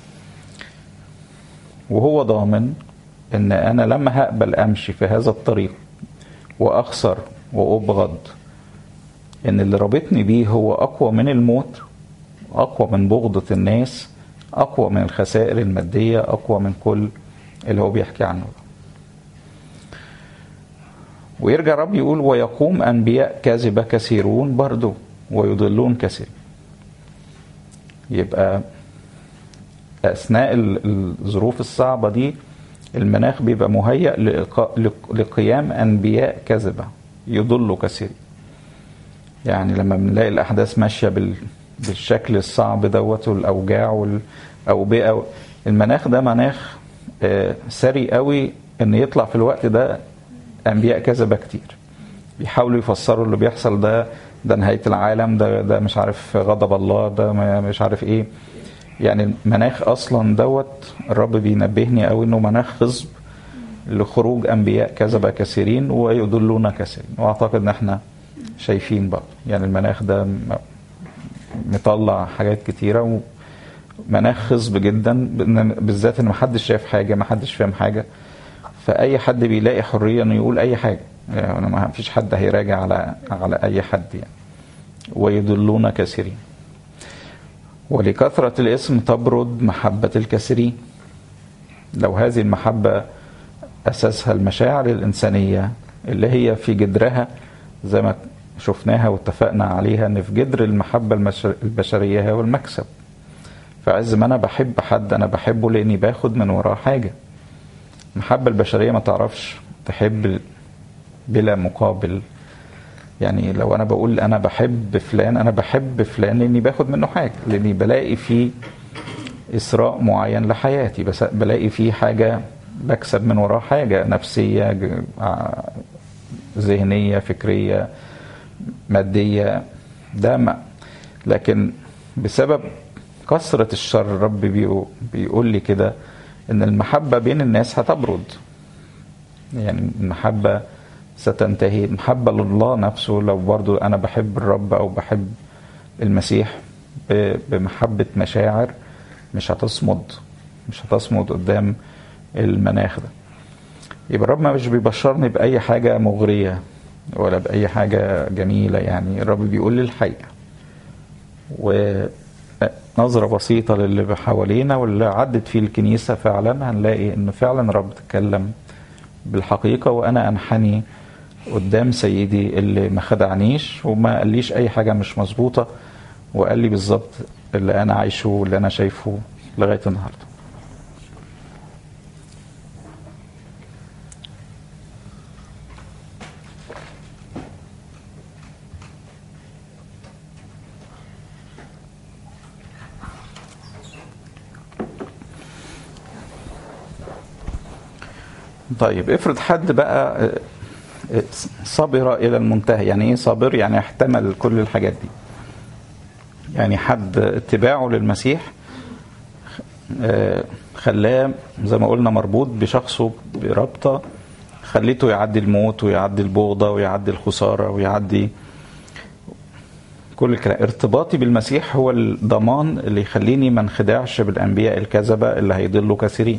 وهو ضامن ان انا لما هقبل امشي في هذا الطريق واخسر وابغض ان اللي رابطني بيه هو اقوى من الموت اقوى من بغضة الناس اقوى من الخسائر المادية اقوى من كل اللي هو بيحكي عنه ويرجع الرب يقول ويقوم انبياء كاذبة كثيرون برضو ويضلون كثير يبقى اثناء الظروف الصعبة دي المناخ بيبقى مهيأ لإلقاء- لق- لقيام أنبياء كذبة يضلوا كثيرين يعني لما بنلاقي الأحداث ماشية بال بالشكل الصعب دوت والأوجاع والأوبئة المناخ ده مناخ آه، سري قوي إن يطلع في الوقت ده أنبياء كذبة كتير بيحاولوا يفسروا اللي بيحصل ده ده نهاية العالم ده ده مش عارف غضب الله ده ما- مش عارف ايه يعني المناخ اصلا دوت الرب بينبهني قوي انه مناخ خصب لخروج انبياء كذبة كثيرين ويضلون كثيرين واعتقد ان احنا شايفين بقى يعني المناخ ده م- مطلع حاجات كتيرة ومناخ خصب جدا بإن- بالذات ان محدش شايف حاجة محدش فاهم حاجة فاي حد بيلاقي حريه انه يقول اي حاجه يعني ما فيش حد هيراجع على على اي حد يعني ويضلون كثيرين ولكثرة الاسم تبرد محبة الكثيرين لو هذه المحبة أساسها المشاعر الإنسانية اللي هي في جدرها زي ما شفناها واتفقنا عليها إن في جدر المحبة المش- البشرية هو المكسب فعز ما أنا بحب حد أنا بحبه لأني باخد من وراه حاجة المحبة البشرية ما تعرفش تحب بلا مقابل يعني لو انا بقول انا بحب فلان انا بحب فلان لاني باخد منه حاجه لاني بلاقي فيه اسراء معين لحياتي بس بلاقي فيه حاجه بكسب من وراه حاجه نفسيه ج- ع- ذهنيه فكريه ماديه ده ما لكن بسبب كثرة الشر الرب بيقو- بيقول لي كده ان المحبة بين الناس هتبرد يعني المحبة ستنتهي المحبة لله نفسه لو برضو أنا بحب الرب أو بحب المسيح ب- بمحبة مشاعر مش هتصمد مش هتصمد قدام المناخ ده يبقى الرب مش بيبشرني بأي حاجة مغرية ولا بأي حاجة جميلة يعني الرب بيقول لي الحقيقة ونظرة بسيطة للي حوالينا واللي عدت فيه الكنيسة فعلا هنلاقي إن فعلا الرب تكلم بالحقيقة وأنا أنحني قدام سيدي اللي ما خدعنيش وما قاليش أي حاجة مش مظبوطة وقال لي بالظبط اللي أنا عايشه واللي أنا شايفه لغاية النهاردة طيب افرض حد بقى آه، آه، صبر الى المنتهى يعني ايه صابر يعني احتمل كل الحاجات دي يعني حد اتباعه للمسيح آه، خلاه زي ما قلنا مربوط بشخصه برابطه خليته يعدي الموت ويعدي البغضه ويعدي الخساره ويعدي كل الكلام ارتباطي بالمسيح هو الضمان اللي يخليني ما انخدعش بالانبياء الكذبه اللي هيضلوا كثيرين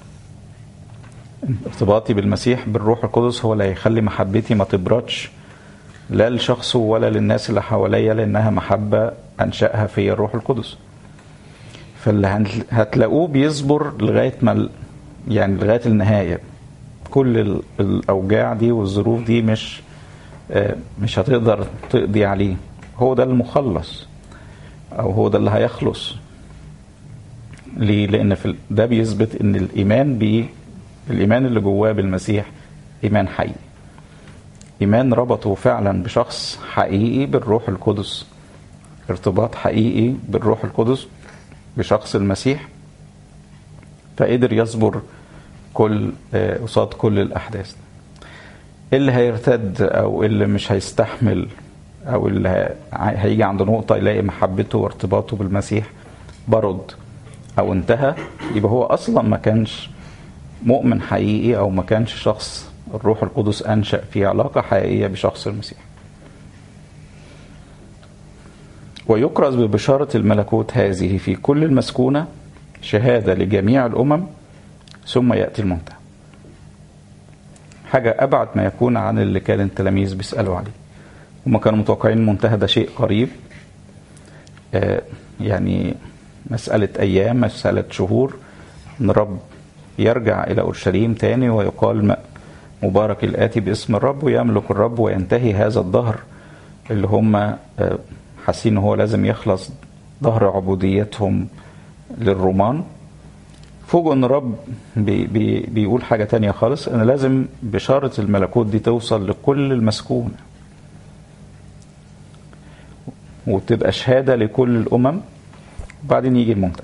ارتباطي بالمسيح بالروح القدس هو اللي هيخلي محبتي ما تبردش لا لشخصه ولا للناس اللي حواليا لانها محبه انشاها فيا الروح القدس فاللي هن- هتلاقوه بيصبر لغايه ما ال- يعني لغايه النهايه كل ال- الاوجاع دي والظروف دي مش آه، مش هتقدر تقضي عليه هو ده المخلص او هو ده اللي هيخلص ليه؟ لأن في ال- ده بيثبت إن الإيمان بيه الإيمان اللي جواه بالمسيح إيمان حقيقي. إيمان ربطه فعلا بشخص حقيقي بالروح القدس. ارتباط حقيقي بالروح القدس بشخص المسيح فقدر يصبر كل آه، قصاد كل الأحداث. اللي هيرتد أو اللي مش هيستحمل أو اللي ه- هيجي عند نقطة يلاقي محبته وارتباطه بالمسيح برد او انتهى يبقى هو اصلا ما كانش مؤمن حقيقي او ما كانش شخص الروح القدس انشا في علاقه حقيقيه بشخص المسيح ويكرز ببشاره الملكوت هذه في كل المسكونه شهاده لجميع الامم ثم ياتي المنتهى حاجه ابعد ما يكون عن اللي كان التلاميذ بيسالوا عليه هم كانوا متوقعين المنتهى ده شيء قريب آه، يعني مسألة أيام مسألة شهور إن الرب يرجع إلى أورشليم تاني ويقال م- مبارك الآتي باسم الرب ويملك الرب وينتهي هذا الظهر اللي هم آه، حاسين إن هو لازم يخلص ظهر عبوديتهم للرومان فوجئوا ان الرب بي بي بيقول حاجه تانية خالص ان لازم بشاره الملكوت دي توصل لكل المسكون وتبقى شهاده لكل الامم وبعدين يجي المنتهى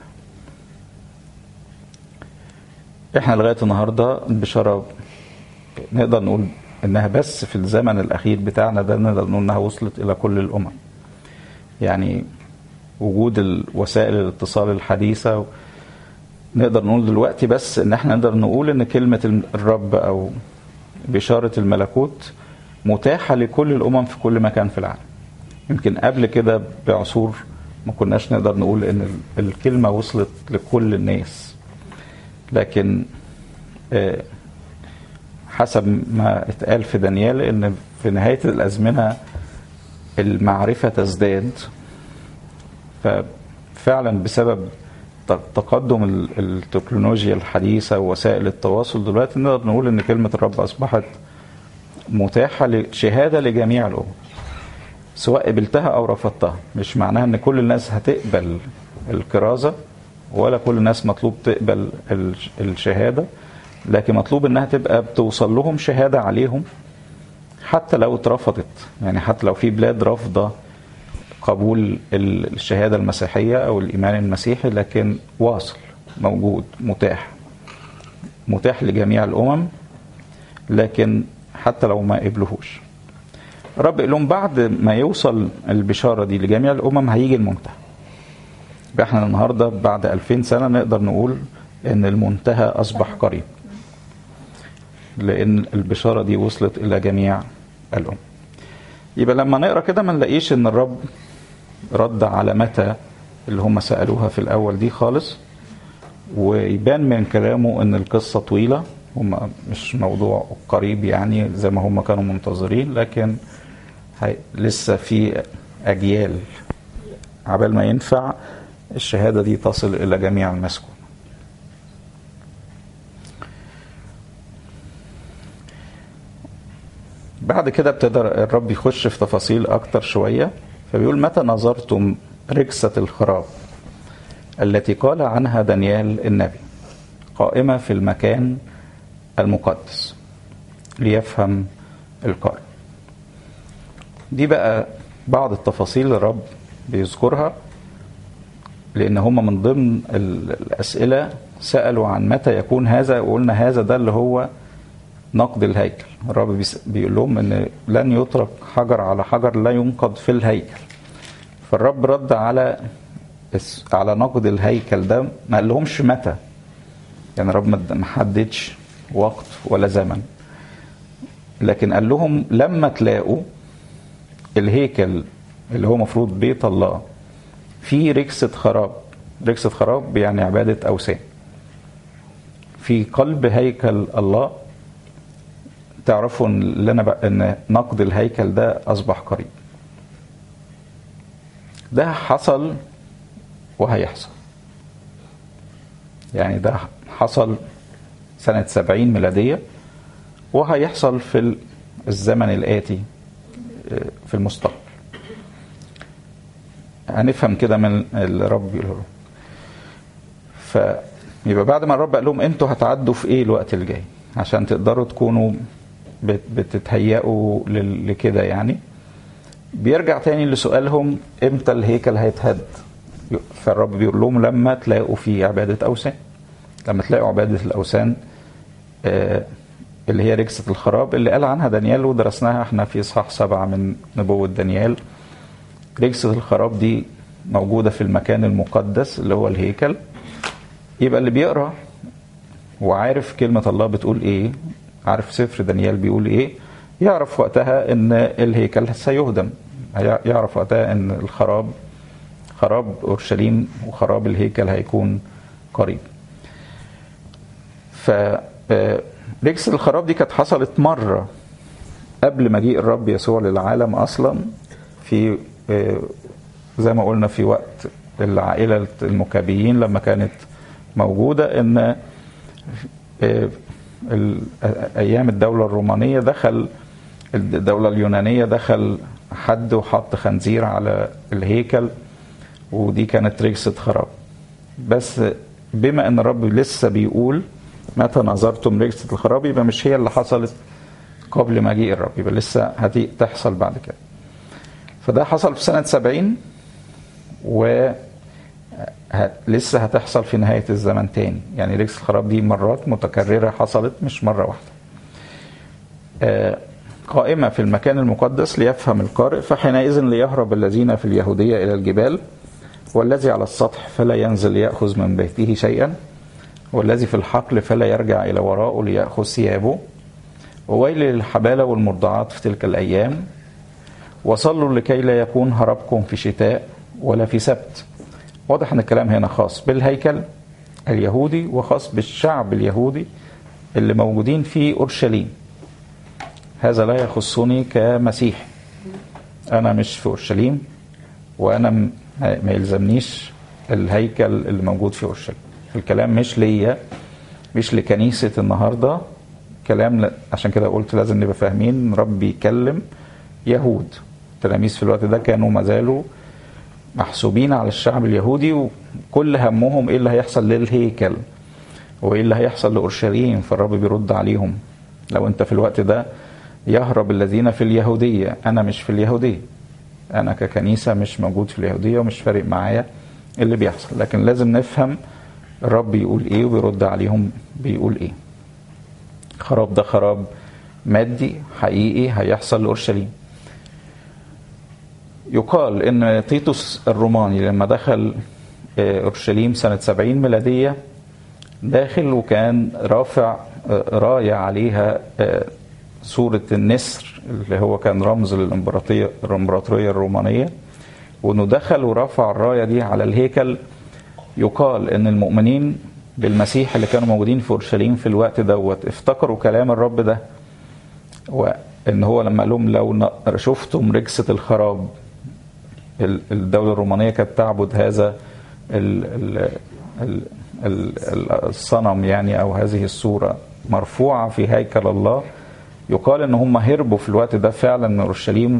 احنا لغايه النهارده البشاره نقدر نقول انها بس في الزمن الاخير بتاعنا ده نقدر نقول انها وصلت الى كل الامم يعني وجود وسائل الاتصال الحديثه نقدر نقول دلوقتي بس ان احنا نقدر نقول ان كلمه الرب او بشاره الملكوت متاحه لكل الامم في كل مكان في العالم يمكن قبل كده بعصور ما كناش نقدر نقول ان الكلمه وصلت لكل الناس لكن حسب ما اتقال في دانيال ان في نهايه الازمنه المعرفه تزداد ففعلا بسبب تقدم التكنولوجيا الحديثه ووسائل التواصل دلوقتي نقدر نقول ان كلمه الرب اصبحت متاحه لشهاده لجميع الامم سواء قبلتها او رفضتها مش معناها ان كل الناس هتقبل الكرازه ولا كل الناس مطلوب تقبل الشهاده لكن مطلوب انها تبقى بتوصل لهم شهاده عليهم حتى لو اترفضت يعني حتى لو في بلاد رافضه قبول الشهاده المسيحيه او الايمان المسيحي لكن واصل موجود متاح متاح لجميع الامم لكن حتى لو ما قبلوهوش رب قال لهم بعد ما يوصل البشاره دي لجميع الامم هيجي المنتهى يبقى احنا النهارده بعد 2000 سنه نقدر نقول ان المنتهى اصبح قريب لان البشاره دي وصلت الى جميع الامم يبقى لما نقرا كده ما نلاقيش ان الرب رد على متى اللي هم سالوها في الاول دي خالص ويبان من كلامه ان القصه طويله هم مش موضوع قريب يعني زي ما هم كانوا منتظرين لكن هي لسه في اجيال عبال ما ينفع الشهاده دي تصل الى جميع المسكون بعد كده ابتدى الرب يخش في تفاصيل اكتر شويه فبيقول متى نظرتم ركسه الخراب التي قال عنها دانيال النبي قائمه في المكان المقدس ليفهم القارئ دي بقى بعض التفاصيل الرب بيذكرها لان هم من ضمن الاسئله سالوا عن متى يكون هذا وقلنا هذا ده اللي هو نقد الهيكل الرب بيقول لهم ان لن يترك حجر على حجر لا ينقض في الهيكل فالرب رد على على نقد الهيكل ده ما قال لهمش متى يعني الرب ما حددش وقت ولا زمن لكن قال لهم لما تلاقوا الهيكل اللي هو مفروض بيت الله في ركسة خراب ركسة خراب يعني عبادة أوثان في قلب هيكل الله تعرفوا ان اللي انا بقى ان نقد الهيكل ده اصبح قريب ده حصل وهيحصل يعني ده حصل سنة سبعين ميلادية وهيحصل في الزمن الآتي في المستقبل هنفهم كده من اللي الرب بيقوله فيبقى بعد ما الرب قال لهم انتوا هتعدوا في ايه الوقت الجاي عشان تقدروا تكونوا بتتهيأوا لكده يعني بيرجع تاني لسؤالهم امتى الهيكل هيتهد فالرب بيقول لهم لما تلاقوا في عبادة أوثان لما تلاقوا عبادة الأوثان آه اللي هي رجسة الخراب اللي قال عنها دانيال ودرسناها احنا في إصحاح سبعة من نبوة دانيال رجسة الخراب دي موجودة في المكان المقدس اللي هو الهيكل يبقى اللي بيقرأ وعارف كلمة الله بتقول ايه عارف سفر دانيال بيقول ايه يعرف وقتها ان الهيكل سيهدم يعرف وقتها ان الخراب خراب اورشليم وخراب الهيكل هيكون قريب ف رجس الخراب دي كانت حصلت مرة قبل مجيء الرب يسوع للعالم أصلا في زي ما قلنا في وقت العائلة المكابيين لما كانت موجودة إن أيام الدولة الرومانية دخل الدولة اليونانية دخل حد وحط خنزير على الهيكل ودي كانت رجسة خراب بس بما ان الرب لسه بيقول متى نظرتم رجسة الخراب يبقى مش هي اللي حصلت قبل مجيء الرب يبقى لسه هتحصل بعد كده فده حصل في سنة سبعين و لسه هتحصل في نهاية الزمن تاني يعني رجس الخراب دي مرات متكررة حصلت مش مرة واحدة قائمة في المكان المقدس ليفهم القارئ فحينئذ ليهرب الذين في اليهودية إلى الجبال والذي على السطح فلا ينزل يأخذ من بيته شيئا والذي في الحقل فلا يرجع إلى وراءه ليأخذ ثيابه وويل للحبالة والمرضعات في تلك الأيام وصلوا لكي لا يكون هربكم في شتاء ولا في سبت واضح ان الكلام هنا خاص بالهيكل اليهودي وخاص بالشعب اليهودي اللي موجودين في اورشليم هذا لا يخصني كمسيحي انا مش في اورشليم وانا ما يلزمنيش الهيكل اللي موجود في اورشليم الكلام مش ليا مش لكنيسه النهارده كلام عشان كده قلت لازم نبقى فاهمين رب بيكلم يهود التلاميذ في الوقت ده كانوا ما زالوا محسوبين على الشعب اليهودي وكل همهم ايه اللي هيحصل للهيكل وايه اللي هيحصل لاورشليم فالرب بيرد عليهم لو انت في الوقت ده يهرب الذين في اليهوديه انا مش في اليهوديه انا ككنيسه مش موجود في اليهوديه ومش فارق معايا اللي بيحصل لكن لازم نفهم الرب بيقول ايه وبيرد عليهم بيقول ايه خراب ده خراب مادي حقيقي هيحصل لاورشليم يقال ان تيتوس الروماني لما دخل اورشليم سنه 70 ميلاديه داخل وكان رافع رايه عليها صوره النسر اللي هو كان رمز للامبراطوريه الامبراطوريه الرومانيه وانه دخل ورفع الرايه دي على الهيكل يقال ان المؤمنين بالمسيح اللي كانوا موجودين في اورشليم في الوقت دوت افتكروا كلام الرب ده وان هو لما قال لهم لو شفتم رجسه الخراب الدولة الرومانية كانت تعبد هذا الصنم يعني أو هذه الصورة مرفوعة في هيكل الله يقال ان هم هربوا في الوقت ده فعلا من اورشليم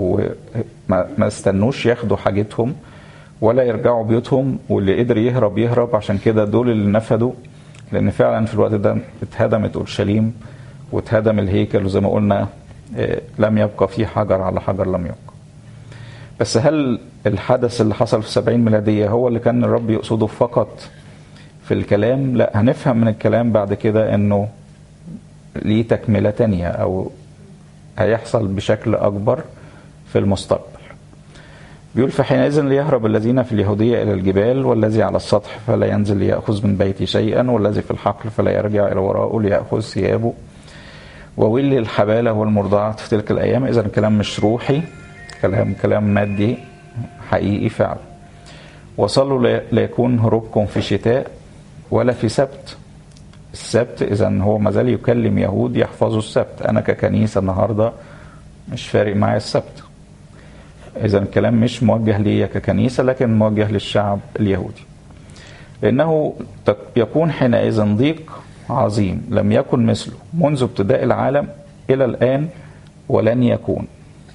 وما استنوش ياخدوا حاجتهم ولا يرجعوا بيوتهم واللي قدر يهرب يهرب عشان كده دول اللي نفدوا لان فعلا في الوقت ده اتهدمت اورشليم واتهدم الهيكل وزي ما قلنا لم يبقى فيه حجر على حجر لم يبقى بس هل الحدث اللي حصل في 70 ميلادية هو اللي كان الرب يقصده فقط في الكلام لا هنفهم من الكلام بعد كده انه ليه تكملة تانية او هيحصل بشكل اكبر في المستقبل بيقول فحينئذ ليهرب الذين في اليهودية إلى الجبال والذي على السطح فلا ينزل ليأخذ من بيتي شيئا والذي في الحقل فلا يرجع إلى وراءه ليأخذ ثيابه وويل للحبالة والمرضعات في تلك الأيام إذا الكلام مش روحي كلام كلام مادي حقيقي فعلا وصلوا ليكون هروبكم في شتاء ولا في سبت السبت اذا هو ما زال يكلم يهود يحفظوا السبت انا ككنيسه النهارده مش فارق معايا السبت اذا الكلام مش موجه ليا ككنيسه لكن موجه للشعب اليهودي لانه يكون حينئذ ضيق عظيم لم يكن مثله منذ ابتداء العالم الى الان ولن يكون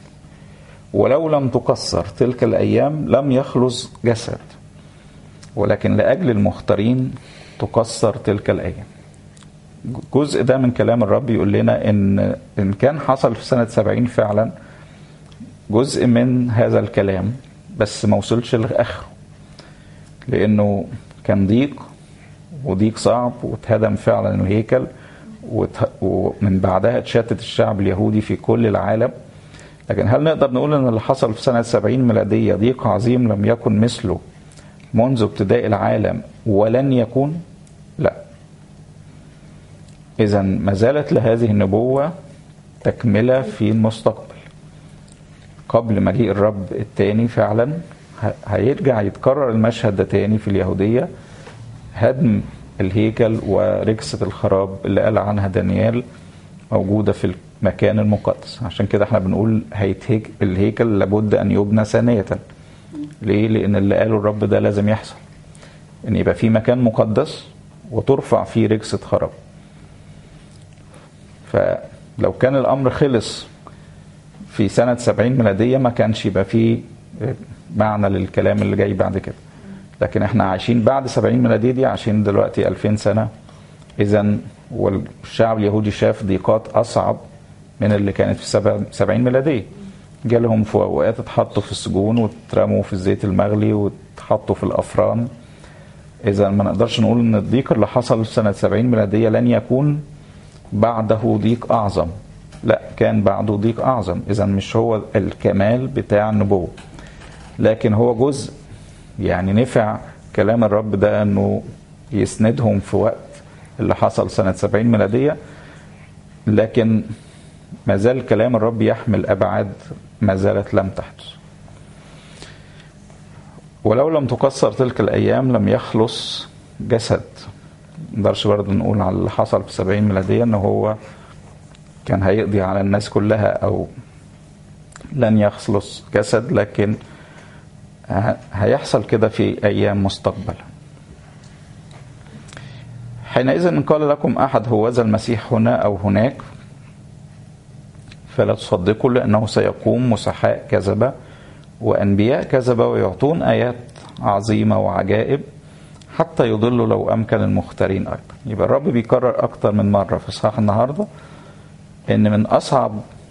ولو لم تقصر تلك الايام لم يخلص جسد ولكن لاجل المختارين تقصر تلك الايام جزء ده من كلام الرب يقول لنا ان ان كان حصل في سنه 70 فعلا جزء من هذا الكلام بس ما وصلش لاخره لانه كان ضيق وضيق صعب واتهدم فعلا الهيكل ومن بعدها اتشتت الشعب اليهودي في كل العالم لكن هل نقدر نقول ان اللي حصل في سنه 70 ميلاديه ضيق عظيم لم يكن مثله منذ ابتداء العالم ولن يكون؟ لا. اذا ما زالت لهذه النبوه تكمله في المستقبل. قبل مجيء الرب الثاني فعلا هيرجع يتكرر المشهد ده تاني في اليهوديه هدم الهيكل وركسه الخراب اللي قال عنها دانيال موجوده في المكان المقدس عشان كده احنا بنقول هيتهيك الهيكل لابد ان يبنى ثانيه ليه لان اللي قاله الرب ده لازم يحصل ان يبقى في مكان مقدس وترفع فيه ركسه خراب فلو كان الامر خلص في سنة 70 ميلادية ما كانش يبقى فيه معنى للكلام اللي جاي بعد كده لكن احنا عايشين بعد 70 ميلادية دي عايشين دلوقتي 2000 سنة إذا والشعب اليهودي شاف ضيقات أصعب من اللي كانت في 70 ميلادية جالهم في أوقات اتحطوا في السجون واترموا في الزيت المغلي واتحطوا في الأفران إذا ما نقدرش نقول إن الضيق اللي حصل في سنة 70 ميلادية لن يكون بعده ضيق أعظم لا كان بعده ضيق أعظم إذا مش هو الكمال بتاع النبوة لكن هو جزء يعني نفع كلام الرب ده انه يسندهم في وقت اللي حصل سنة 70 ميلادية لكن ما زال كلام الرب يحمل أبعاد ما زالت لم تحدث ولو لم تقصر تلك الأيام لم يخلص جسد نقدرش برضه نقول على اللي حصل في 70 ميلادية ان هو كان هيقضي على الناس كلها او لن يخلص جسد لكن هيحصل كده في ايام مستقبله حينئذ ان قال لكم احد هوذا المسيح هنا او هناك فلا تصدقوا لانه سيقوم مسحاء كذبه وانبياء كذبه ويعطون ايات عظيمه وعجائب حتى يضلوا لو امكن المختارين ايضا يبقى الرب بيكرر اكتر من مره في اصحاح النهارده ان من اصعب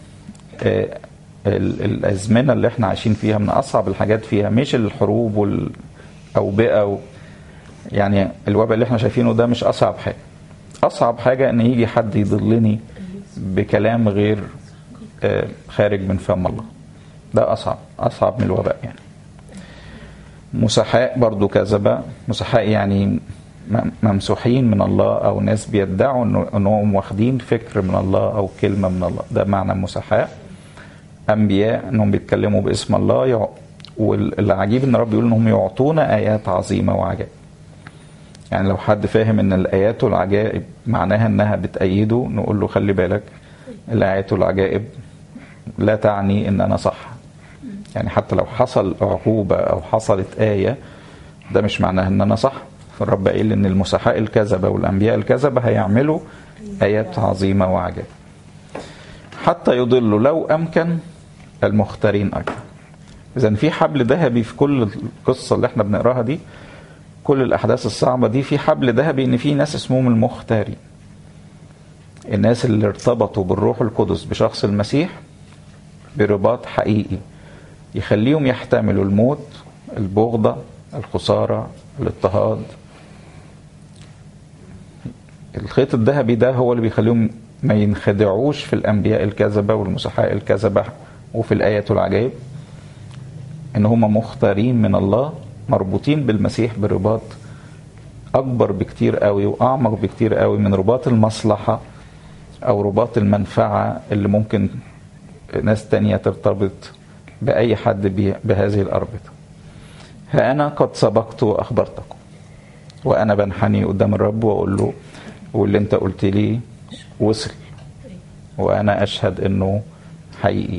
الازمنه اللي احنا عايشين فيها من اصعب الحاجات فيها مش الحروب والاوبئه و يعني الوباء اللي احنا شايفينه ده مش اصعب حاجه اصعب حاجه ان يجي حد يضلني بكلام غير خارج من فم الله ده اصعب اصعب من الوباء يعني مسحاء برضو كذبة مسحاء يعني ممسوحين من الله او ناس بيدعوا انهم واخدين فكر من الله او كلمة من الله ده معنى مسحاء انبياء انهم بيتكلموا باسم الله والعجيب ان الرب يقول انهم يعطون ايات عظيمة وعجائب يعني لو حد فاهم ان الايات والعجائب معناها انها بتأيده نقول له خلي بالك الايات والعجائب لا تعني ان انا صح يعني حتى لو حصل عقوبة أو حصلت آية ده مش معناها إن أنا صح فالرب قايل إن المسحاء الكذبة والأنبياء الكذبة هيعملوا آيات عظيمة وعجائب حتى يضلوا لو أمكن المختارين أيضا إذا في حبل ذهبي في كل القصة اللي احنا بنقراها دي كل الأحداث الصعبة دي في حبل ذهبي إن في ناس اسمهم المختارين الناس اللي ارتبطوا بالروح القدس بشخص المسيح برباط حقيقي يخليهم يحتملوا الموت البغضة الخسارة الاضطهاد الخيط الذهبي ده هو اللي بيخليهم ما ينخدعوش في الأنبياء الكذبة والمسحاء الكذبة وفي الآيات والعجائب إن هم مختارين من الله مربوطين بالمسيح برباط أكبر بكتير قوي وأعمق بكتير قوي من رباط المصلحة أو رباط المنفعة اللي ممكن ناس تانية ترتبط بأي حد بهذه الأربطة ها أنا قد سبقت وأخبرتكم وأنا بنحني قدام الرب وأقول له واللي أنت قلت لي وصل وأنا أشهد إنه حقيقي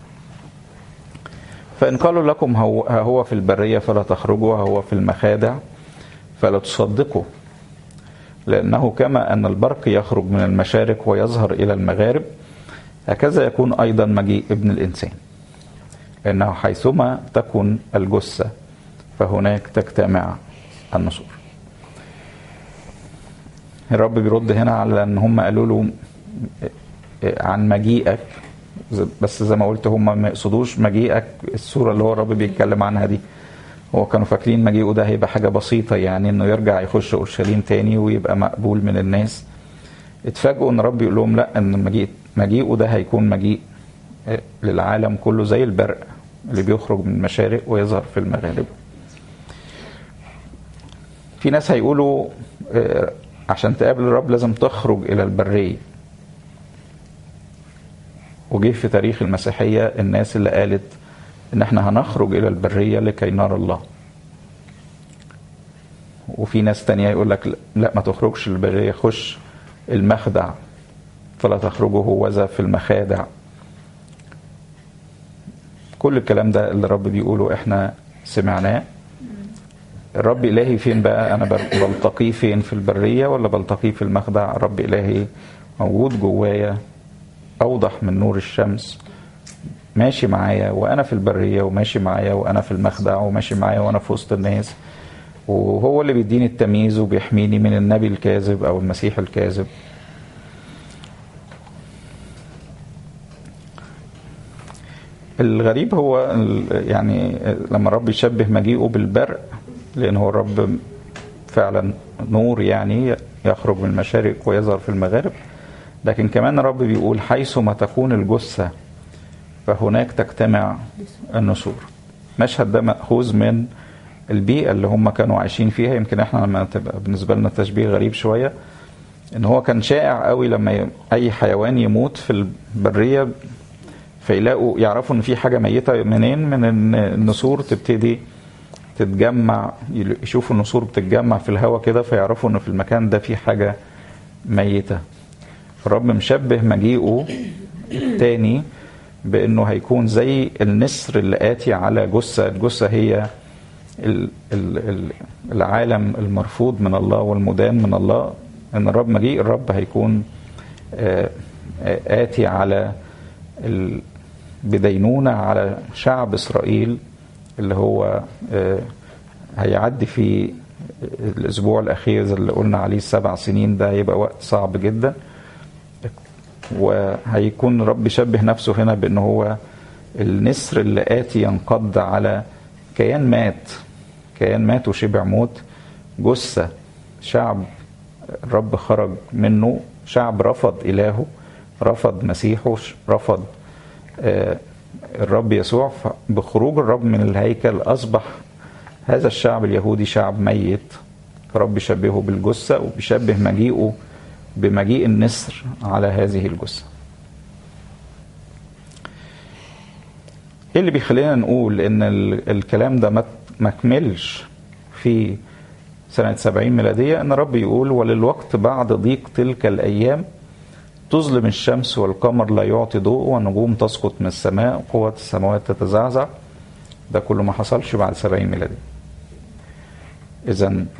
فإن قالوا لكم هو, هو في البرية فلا تخرجوا هو في المخادع فلا تصدقوا لأنه كما أن البرق يخرج من المشارق ويظهر إلى المغارب هكذا يكون أيضا مجيء ابن الإنسان لأنه حيثما تكن الجثة فهناك تجتمع النسور الرب بيرد هنا على ان هم قالوا له عن مجيئك بس زي ما قلت هم ما يقصدوش مجيئك الصورة اللي هو الرب بيتكلم عنها دي هو كانوا فاكرين مجيئه ده هيبقى حاجة بسيطة يعني انه يرجع يخش اورشليم تاني ويبقى مقبول من الناس اتفاجئوا ان الرب يقول لهم لا ان مجيء مجيئه ده هيكون مجيء للعالم كله زي البرق اللي بيخرج من المشارق ويظهر في المغارب في ناس هيقولوا عشان تقابل الرب لازم تخرج الى البريه وجه في تاريخ المسيحيه الناس اللي قالت ان احنا هنخرج الى البريه لكي نرى الله وفي ناس تانية يقول لك لا ما تخرجش البريه خش المخدع فلا تخرجوا هوذا في المخادع كل الكلام ده اللي الرب بيقوله احنا سمعناه الرب إلهي فين بقى أنا بلتقيه فين في البرية ولا بلتقيه في المخدع الرب إلهي موجود جوايا أوضح من نور الشمس ماشي معايا وأنا في البرية وماشي معايا وأنا في المخدع وماشي معايا وأنا في وسط الناس وهو اللي بيديني التمييز وبيحميني من النبي الكاذب او المسيح الكاذب الغريب هو ال- يعني لما الرب يشبه مجيئه بالبرق لان هو الرب فعلا نور يعني يخرج من المشارق ويظهر في المغارب لكن كمان الرب بيقول حيثما تكون الجثة فهناك تجتمع النسور مشهد ده مأخوذ من البيئة اللي هم كانوا عايشين فيها يمكن احنا لما تبقى بالنسبة لنا تشبيه غريب شوية ان هو كان شائع قوي لما ي- اي حيوان يموت في البرية فيلاقوا يعرفوا ان في حاجة ميتة منين من ان النسور تبتدي تتجمع يشوفوا النسور بتتجمع في الهواء كده فيعرفوا ان في المكان ده في حاجة ميتة الرب مشبه مجيئه التاني بانه هيكون زي النسر اللي آتي على جثة الجثة هي ال- ال- ال- العالم المرفوض من الله والمدان من الله ان الرب مجيء الرب هيكون آه، آه، آتي على ال- بدينونة على شعب إسرائيل اللي هو آه، هيعدي في الأسبوع الأخير زي اللي قلنا عليه السبع سنين ده هيبقى وقت صعب جدا وهيكون الرب يشبه نفسه هنا بأنه هو النسر اللي آتي ينقض على كيان مات كيان مات وشبع موت جثة شعب الرب خرج منه شعب رفض إلهه رفض مسيحه رفض آه، الرب يسوع بخروج الرب من الهيكل أصبح هذا الشعب اليهودي شعب ميت رب يشبهه بالجثة وبيشبه مجيئه بمجيء النسر على هذه الجثة ايه اللي بيخلينا نقول ان ال- الكلام ده ما ما كملش في سنة 70 ميلادية ان رب يقول وللوقت بعد ضيق تلك الايام تظلم الشمس والقمر لا يعطي ضوء والنجوم تسقط من السماء قوة السماوات تتزعزع ده كله ما حصلش بعد 70 ميلادية اذا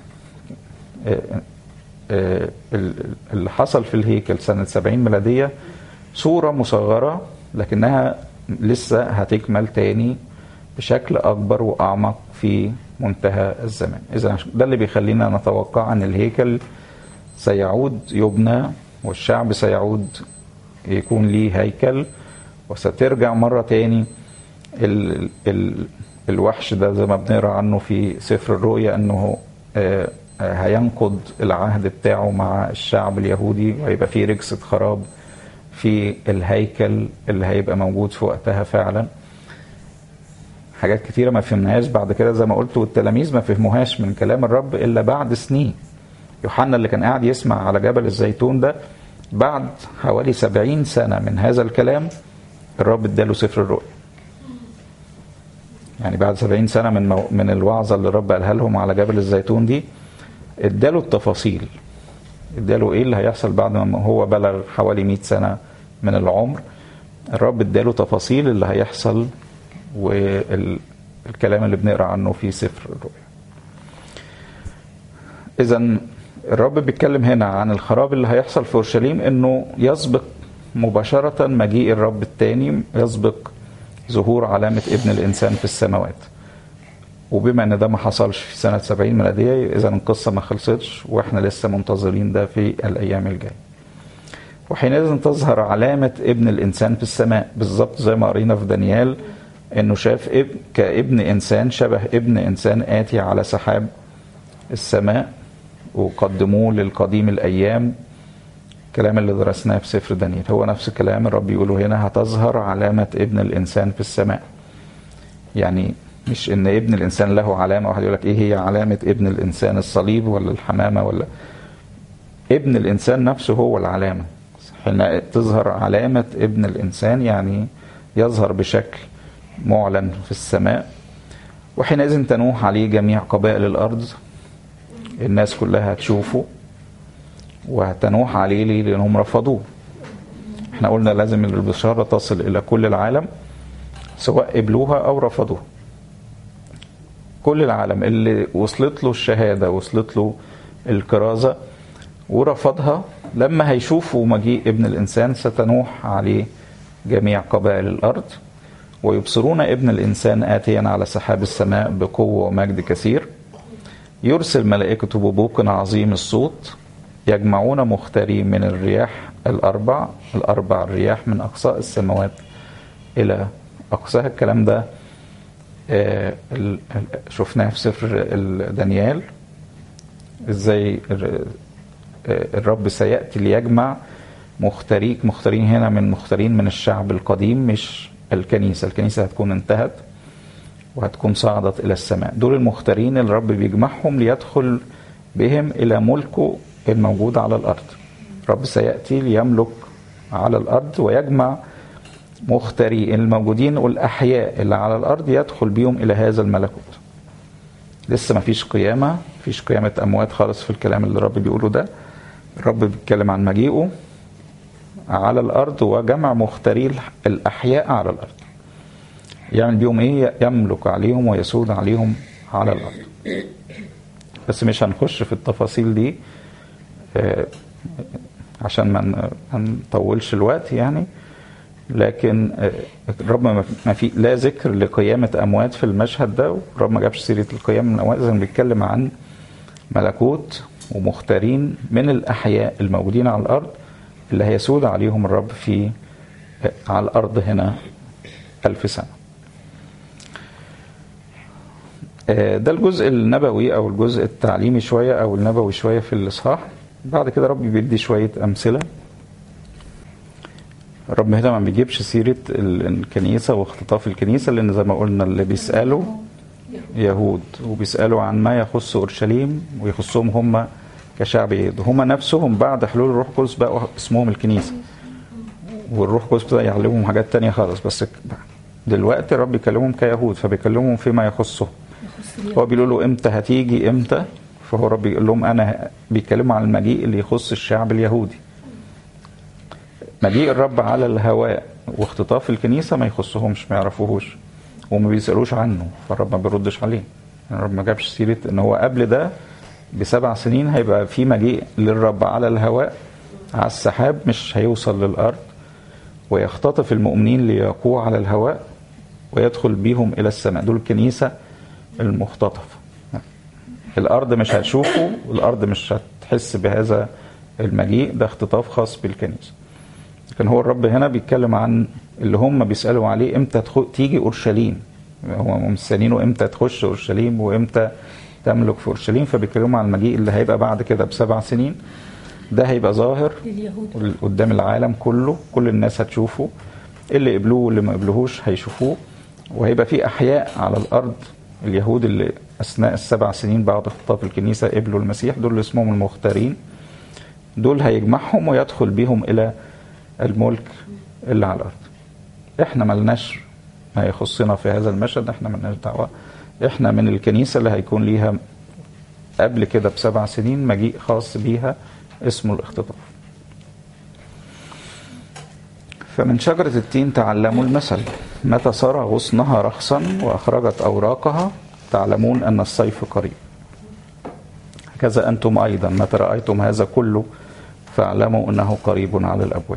اللي حصل في الهيكل سنة 70 ميلادية صورة مصغرة لكنها لسه هتكمل تاني بشكل أكبر وأعمق في منتهى الزمان إذا ده اللي بيخلينا نتوقع أن الهيكل سيعود يبنى والشعب سيعود يكون ليه هيكل وسترجع مرة تاني ال ال الوحش ده زي ما بنقرا عنه في سفر الرؤيا انه آه، آه، هينقض العهد بتاعه مع الشعب اليهودي وهيبقى فيه رجسة خراب في الهيكل اللي هيبقى موجود في وقتها فعلا حاجات كتيرة ما فهمناهاش بعد كده زي ما قلت والتلاميذ ما فهموهاش من كلام الرب إلا بعد سنين يوحنا اللي كان قاعد يسمع على جبل الزيتون ده بعد حوالي سبعين سنة من هذا الكلام الرب اداله سفر الرؤيا يعني بعد سبعين سنة من مو... من الوعظة اللي الرب قالها لهم على جبل الزيتون دي اداله التفاصيل اداله ايه اللي هيحصل بعد ما هو بلغ حوالي 100 سنة من العمر الرب اداله تفاصيل اللي هيحصل والكلام اللي بنقرا عنه في سفر الرؤيا اذا الرب بيتكلم هنا عن الخراب اللي هيحصل في اورشليم انه يسبق مباشرة مجيء الرب الثاني يسبق ظهور علامة ابن الإنسان في السماوات وبما ان ده ما حصلش في سنة 70 ميلادية اذا القصة ما خلصتش واحنا لسه منتظرين ده في الايام الجاية وحينئذ تظهر علامة ابن الانسان في السماء بالظبط زي ما قرينا في دانيال انه شاف ابن كابن انسان شبه ابن انسان اتي على سحاب السماء وقدموه للقديم الايام الكلام اللي درسناه في سفر دانيال هو نفس الكلام الرب يقوله هنا هتظهر علامة ابن الانسان في السماء يعني مش ان ابن الانسان له علامه واحد يقول لك ايه هي علامه ابن الانسان الصليب ولا الحمامه ولا ابن الانسان نفسه هو العلامه حين تظهر علامه ابن الانسان يعني يظهر بشكل معلن في السماء وحينئذ تنوح عليه جميع قبائل الارض الناس كلها هتشوفه وهتنوح عليه ليه لانهم رفضوه احنا قلنا لازم البشاره تصل الى كل العالم سواء قبلوها او رفضوها كل العالم اللي وصلت له الشهاده وصلت له الكرازه ورفضها لما هيشوفوا مجيء ابن الانسان ستنوح عليه جميع قبائل الارض ويبصرون ابن الانسان اتيا على سحاب السماء بقوه ومجد كثير يرسل ملائكته ببوق عظيم الصوت يجمعون مختارين من الرياح الأربع الأربع الرياح من أقصاء السماوات إلى أقصاها الكلام ده آه، ال- ال- شفناه في سفر ال- دانيال ازاي الر- آه، الرب سيأتي ليجمع مختاريك مختارين هنا من مختارين من الشعب القديم مش الكنيسة الكنيسة هتكون انتهت وهتكون صعدت إلى السماء دول المختارين اللي الرب بيجمعهم ليدخل بهم إلى ملكه الموجود على الأرض الرب سيأتي ليملك على الأرض ويجمع مختاري الموجودين والأحياء اللي على الأرض يدخل بيهم إلى هذا الملكوت لسه ما فيش قيامة فيش قيامة أموات خالص في الكلام اللي الرب بيقوله ده الرب بيتكلم عن مجيئه على الأرض وجمع مختاري الأحياء على الأرض يعمل بيهم إيه يملك عليهم ويسود عليهم على الأرض بس مش هنخش في التفاصيل دي آه، عشان ما ن- ما نطولش الوقت يعني لكن آه، الرب ما ما في لا ذكر لقيامة أموات في المشهد ده والرب ما جابش سيرة القيامة من الأموات زي ما بيتكلم عن ملكوت ومختارين من الأحياء الموجودين على الأرض اللي هيسود عليهم الرب في آه، على الأرض هنا ألف سنة آه، ده الجزء النبوي او الجزء التعليمي شويه او النبوي شويه في الاصحاح بعد كده ربي بيدي شويه امثله الرب هنا ما بيجيبش سيره ال- الكنيسه واختطاف الكنيسه لان زي ما قلنا اللي بيسالوا يهود وبيسالوا عن ما يخص اورشليم ويخصهم هم كشعب يهود هم نفسهم بعد حلول الروح القدس بقوا اسمهم الكنيسه والروح القدس ابتدى يعلمهم حاجات تانية خالص بس دلوقتي الرب بيكلمهم كيهود فبيكلمهم فيما يخصهم هو بيقول له امتى هتيجي امتى فهو رب بيقول لهم انا بيتكلموا عن المجيء اللي يخص الشعب اليهودي مجيء الرب على الهواء واختطاف الكنيسه ما يخصهمش ما يعرفوهوش وما بيسالوش عنه فالرب ما بيردش عليه يعني الرب ما جابش سيره ان هو قبل ده بسبع سنين هيبقى في مجيء للرب على الهواء على السحاب مش هيوصل للارض ويختطف المؤمنين ليقوع على الهواء ويدخل بيهم الى السماء دول الكنيسه المختطفه الارض مش هتشوفه والارض مش هتحس بهذا المجيء ده اختطاف خاص بالكنيسه لكن هو الرب هنا بيتكلم عن اللي هم بيسالوا عليه امتى تخ... تيجي اورشليم هم مستنينه امتى تخش اورشليم وامتى تملك في اورشليم فبيتكلموا عن المجيء اللي هيبقى بعد كده بسبع سنين ده هيبقى ظاهر لليهود قدام العالم كله كل الناس هتشوفه اللي قبلوه واللي ما قبلوهوش هيشوفوه وهيبقى في احياء على الارض اليهود اللي اثناء السبع سنين بعد خطاب الكنيسه قبلوا المسيح دول اللي اسمهم المختارين دول هيجمعهم ويدخل بيهم الى الملك اللي على الارض احنا ملناش ما يخصنا في هذا المشهد احنا ملناش دعوه احنا من الكنيسه اللي هيكون ليها قبل كده بسبع سنين مجيء خاص بيها اسمه الاختطاف فمن شجرة التين تعلموا المثل متى صار غصنها رخصا وأخرجت أوراقها تعلمون أن الصيف قريب هكذا أنتم أيضا متى رأيتم هذا كله فاعلموا أنه قريب على الأبواب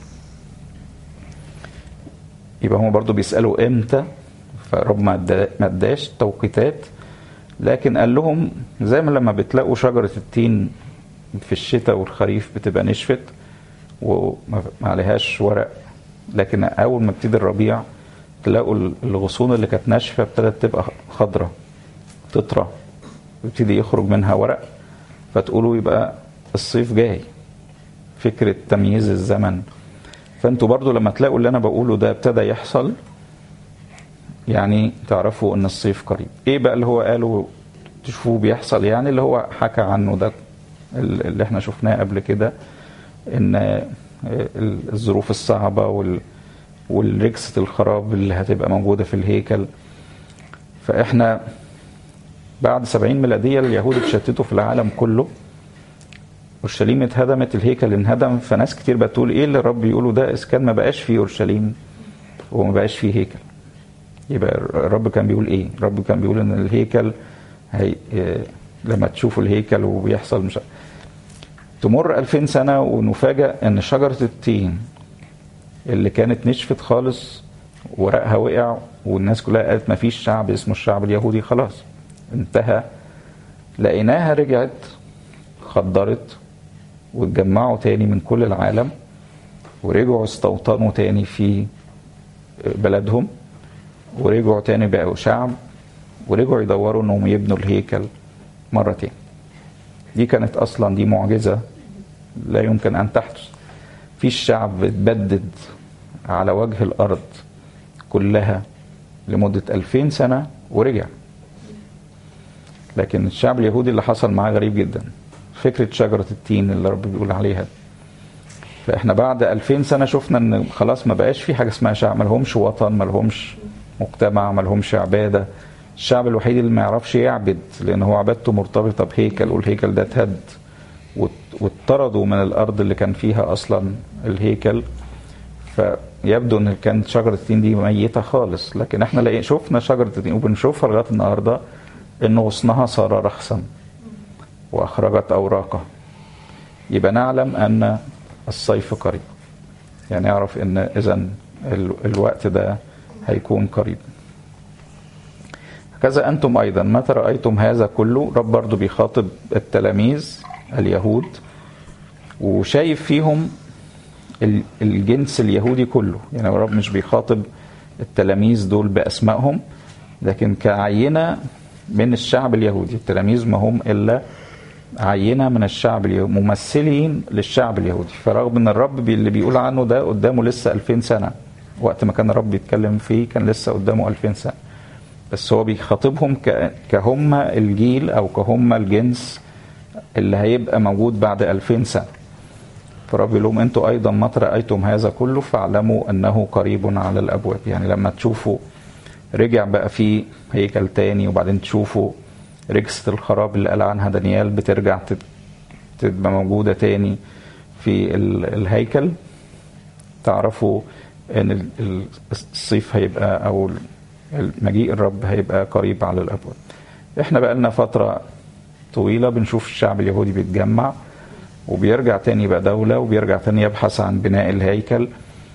يبقى هم برضو بيسألوا إمتى فرب ما ادى- ما اداش توقيتات لكن قال لهم زي ما لما بتلاقوا شجرة التين في الشتاء والخريف بتبقى نشفت وما ما عليهاش ورق لكن اول ما ابتدي الربيع تلاقوا الغصون اللي كانت ناشفه ابتدت تبقى خضراء تطرى ويبتدي يخرج منها ورق فتقولوا يبقى الصيف جاي فكره تمييز الزمن فانتوا برضو لما تلاقوا اللي انا بقوله ده ابتدى يحصل يعني تعرفوا ان الصيف قريب ايه بقى اللي هو قاله تشوفوه بيحصل يعني اللي هو حكى عنه ده اللي احنا شفناه قبل كده ان الظروف الصعبة وال والرجسة الخراب اللي هتبقى موجودة في الهيكل فاحنا بعد سبعين ميلادية اليهود اتشتتوا في العالم كله اورشليم اتهدمت الهيكل انهدم فناس كتير بتقول ايه اللي الرب يقوله ده اذا كان ما بقاش فيه اورشليم وما بقاش فيه هيكل يبقى الرب كان بيقول ايه الرب كان بيقول ان الهيكل هي لما تشوفوا الهيكل وبيحصل مش تمر 2000 سنة ونفاجأ ان شجرة التين اللي كانت نشفت خالص ورقها وقع والناس كلها قالت ما فيش شعب اسمه الشعب اليهودي خلاص انتهى لقيناها رجعت خدرت واتجمعوا تاني من كل العالم ورجعوا استوطنوا تاني في بلدهم ورجعوا تاني بقوا شعب ورجعوا يدوروا انهم يبنوا الهيكل مرة تاني دي كانت اصلا دي معجزة لا يمكن ان تحدث في الشعب اتبدد على وجه الارض كلها لمدة ألفين سنة ورجع لكن الشعب اليهودي اللي حصل معاه غريب جدا فكرة شجرة التين اللي رب بيقول عليها فاحنا بعد 2000 سنة شفنا ان خلاص ما بقاش في حاجة اسمها شعب ما لهمش وطن ما لهمش مجتمع ما لهمش عبادة الشعب الوحيد اللي ما يعرفش يعبد لان هو عبادته مرتبطة بهيكل والهيكل ده اتهد واتطردوا من الارض اللي كان فيها اصلا الهيكل فيبدو ان كانت شجرة التين دي ميتة خالص لكن احنا لقينا شفنا شجرة التين وبنشوفها لغاية النهاردة ان غصنها صار رخصا واخرجت اوراقه يبقى نعلم ان الصيف قريب يعني اعرف ان اذا الوقت ده هيكون قريب كذا انتم ايضا متى رايتم هذا كله رب برضه بيخاطب التلاميذ اليهود وشايف فيهم الجنس اليهودي كله يعني رب مش بيخاطب التلاميذ دول باسمائهم لكن كعينه من الشعب اليهودي التلاميذ ما هم الا عينه من الشعب اليهودي ممثلين للشعب اليهودي فرغم ان الرب اللي بيقول عنه ده قدامه لسه 2000 سنه وقت ما كان الرب بيتكلم فيه كان لسه قدامه 2000 سنه بس هو بيخاطبهم كهم الجيل او كهم الجنس اللي هيبقى موجود بعد 2000 سنه فرب يقول لهم انتوا ايضا متى رايتم هذا كله فاعلموا انه قريب على الابواب يعني لما تشوفوا رجع بقى في هيكل تاني وبعدين تشوفوا رجسة الخراب اللي قال عنها دانيال بترجع تبقى موجودة تاني في الهيكل تعرفوا ان الصيف هيبقى او مجيء الرب هيبقى قريب على الابواب احنا بقى لنا فترة طويلة بنشوف الشعب اليهودي بيتجمع وبيرجع تاني يبقى دولة وبيرجع تاني يبحث عن بناء الهيكل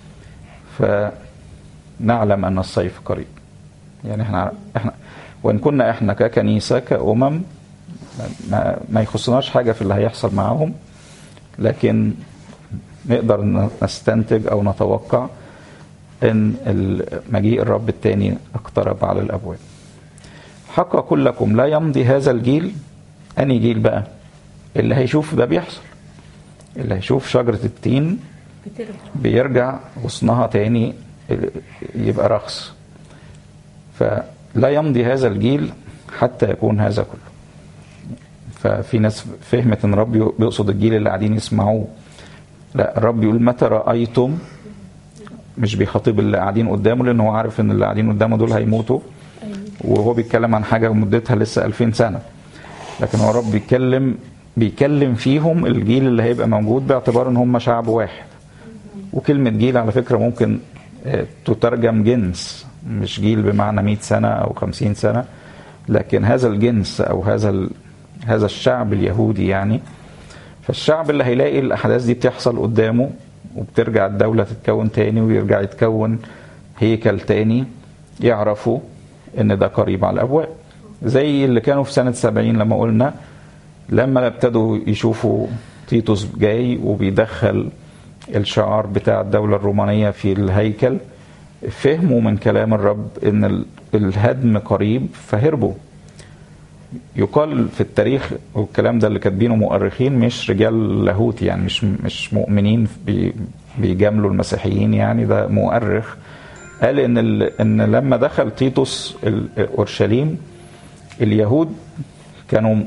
فنعلم ان الصيف قريب يعني احنا احنا وان كنا احنا ككنيسه كامم ما, ما يخصناش حاجه في اللي هيحصل معاهم لكن نقدر نستنتج او نتوقع ان مجيء الرب الثاني اقترب على الابواب حق اقول لكم لا يمضي هذا الجيل اني جيل بقى اللي هيشوف ده بيحصل اللي هيشوف شجره التين بيرجع غصنها تاني يبقى رخص فلا يمضي هذا الجيل حتى يكون هذا كله ففي ناس فهمت ان رب بيقصد الجيل اللي قاعدين يسمعوه لا الرب يقول متى رايتم مش بيخاطب اللي قاعدين قدامه لان هو عارف ان اللي قاعدين قدامه دول هيموتوا وهو بيتكلم عن حاجه مدتها لسه 2000 سنه لكن هو الرب بيتكلم بيكلم فيهم الجيل اللي هيبقى موجود باعتبار ان هم شعب واحد وكلمه جيل على فكره ممكن تترجم جنس مش جيل بمعنى 100 سنة أو 50 سنة لكن هذا الجنس أو هذا ال... هذا الشعب اليهودي يعني فالشعب اللي هيلاقي الأحداث دي بتحصل قدامه وبترجع الدولة تتكون تاني ويرجع يتكون هيكل تاني يعرفوا إن ده قريب على الأبواب زي اللي كانوا في سنة 70 لما قلنا لما ابتدوا يشوفوا تيتوس جاي وبيدخل الشعار بتاع الدولة الرومانية في الهيكل فهموا من كلام الرب ان الهدم قريب فهربوا يقال في التاريخ والكلام ده اللي كاتبينه مؤرخين مش رجال لاهوت يعني مش مش مؤمنين بيجاملوا المسيحيين يعني ده مؤرخ قال ان ان لما دخل تيتوس اورشليم اليهود كانوا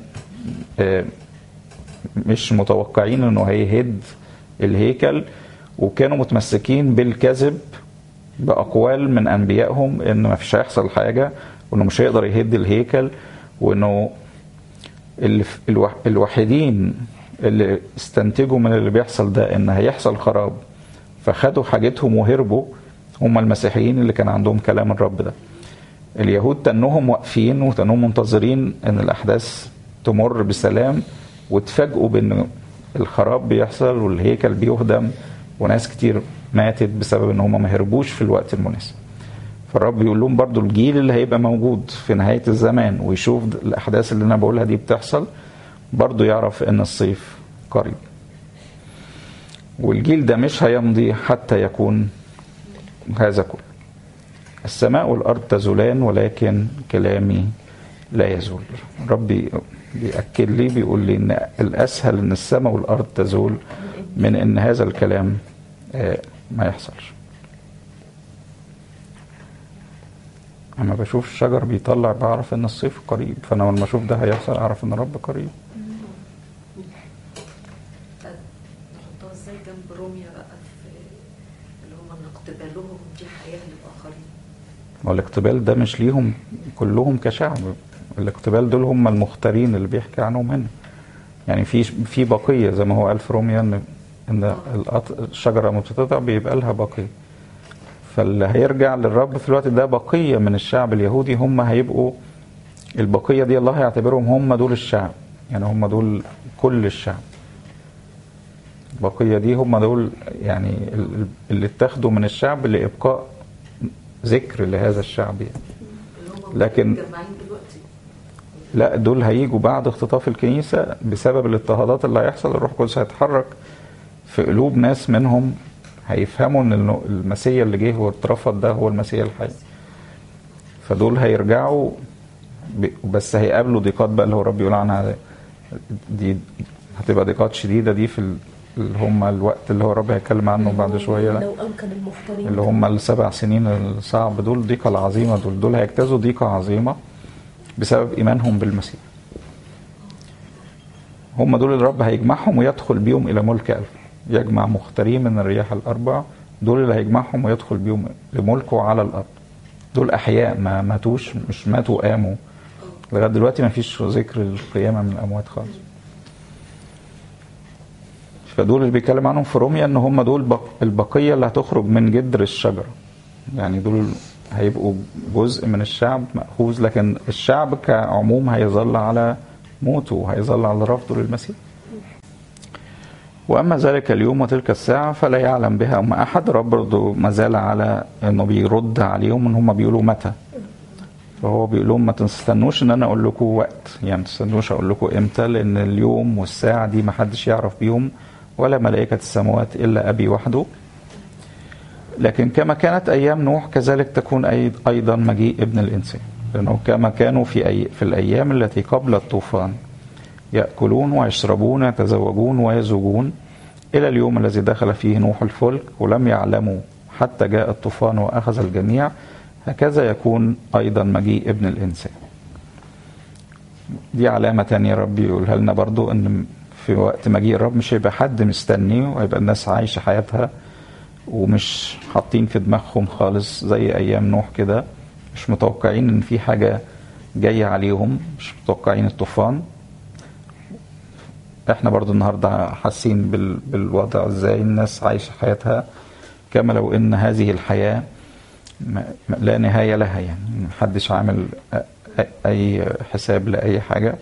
مش متوقعين انه هيهد الهيكل وكانوا متمسكين بالكذب باقوال من انبيائهم ان ما فيش هيحصل حاجه وانه مش هيقدر يهد الهيكل وانه الوحيدين اللي استنتجوا من اللي بيحصل ده ان هيحصل خراب فخدوا حاجتهم وهربوا هم المسيحيين اللي كان عندهم كلام الرب ده اليهود تنهم واقفين وتنهم منتظرين ان الاحداث تمر بسلام وتفاجئوا بان الخراب بيحصل والهيكل بيهدم وناس كتير ماتت بسبب ان هم ما هربوش في الوقت المناسب فالرب يقول لهم برضو الجيل اللي هيبقى موجود في نهاية الزمان ويشوف الأحداث اللي أنا بقولها دي بتحصل برضو يعرف إن الصيف قريب والجيل ده مش هيمضي حتى يكون هذا كله السماء والأرض تزولان ولكن كلامي لا يزول ربي بيأكد لي بيقول لي إن الأسهل إن السماء والأرض تزول من إن هذا الكلام ما يحصلش اما بشوف الشجر بيطلع بعرف ان الصيف قريب فانا لما اشوف ده هيحصل اعرف ان الرب قريب نحطها ازاي جنب روميا بقى في اللي هم ان اقتبالهم دي حياه للاخرين والاقتبال ده مش ليهم كلهم كشعب الاقتبال دول هم المختارين اللي بيحكي عنهم هنا يعني في في بقيه زي ما هو قال في روميا ان ان الشجره لما بتتقطع بيبقى لها بقيه فاللي هيرجع للرب في الوقت ده بقيه من الشعب اليهودي هم هيبقوا البقيه دي الله هيعتبرهم هم دول الشعب يعني هم دول كل الشعب البقيه دي هم دول يعني اللي اتخذوا من الشعب لابقاء ذكر لهذا الشعب يعني. لكن لا دول هيجوا بعد اختطاف الكنيسه بسبب الاضطهادات اللي هيحصل الروح القدس هيتحرك في قلوب ناس منهم هيفهموا ان المسيا اللي جه واترفض ده هو المسيا الحي فدول هيرجعوا بس هيقابلوا ضيقات بقى اللي هو رب يقول عنها دي هتبقى ضيقات شديده دي في اللي هم الوقت اللي هو رب هيتكلم عنه بعد شويه لو امكن المختارين اللي هم السبع سنين الصعب دول الضيقه العظيمه دول دول هيجتازوا ضيقه عظيمه بسبب ايمانهم بالمسيح هم دول الرب هيجمعهم ويدخل بيهم الى ملك الف يجمع مختارين من الرياح الاربع دول اللي هيجمعهم ويدخل بيهم لملكه على الارض دول احياء ما ماتوش مش ماتوا قاموا لغايه دلوقتي ما فيش ذكر القيامه من الاموات خالص فدول اللي بيتكلم عنهم في روميا ان هم دول البقيه اللي هتخرج من جدر الشجره يعني دول هيبقوا جزء من الشعب مأخوذ لكن الشعب كعموم هيظل على موته وهيظل على رفضه للمسيح واما ذلك اليوم وتلك الساعه فلا يعلم بها ما احد رب برضه ما زال على انه بيرد عليهم ان هم بيقولوا متى فهو بيقول لهم ما تستنوش ان انا اقول لكم وقت يعني ما تستنوش اقول لكم امتى لان اليوم والساعه دي ما حدش يعرف بيهم ولا ملائكه السماوات الا ابي وحده لكن كما كانت ايام نوح كذلك تكون ايضا مجيء ابن الانسان لانه كما كانوا في أي في الايام التي قبل الطوفان ياكلون ويشربون يتزوجون ويزوجون الى اليوم الذي دخل فيه نوح الفلك ولم يعلموا حتى جاء الطوفان واخذ الجميع هكذا يكون ايضا مجيء ابن الانسان دي علامة تانية رب يقولها لنا برضو ان في وقت مجيء الرب مش هيبقى حد مستني وهيبقى الناس عايشة حياتها ومش حاطين في دماغهم خالص زي ايام نوح كده مش متوقعين ان في حاجة جاية عليهم مش متوقعين الطوفان احنا برضو النهاردة حاسين بال... بالوضع ازاي الناس عايشة حياتها كما لو ان هذه الحياة لا نهاية لها يعني محدش عامل اي حساب لاي حاجة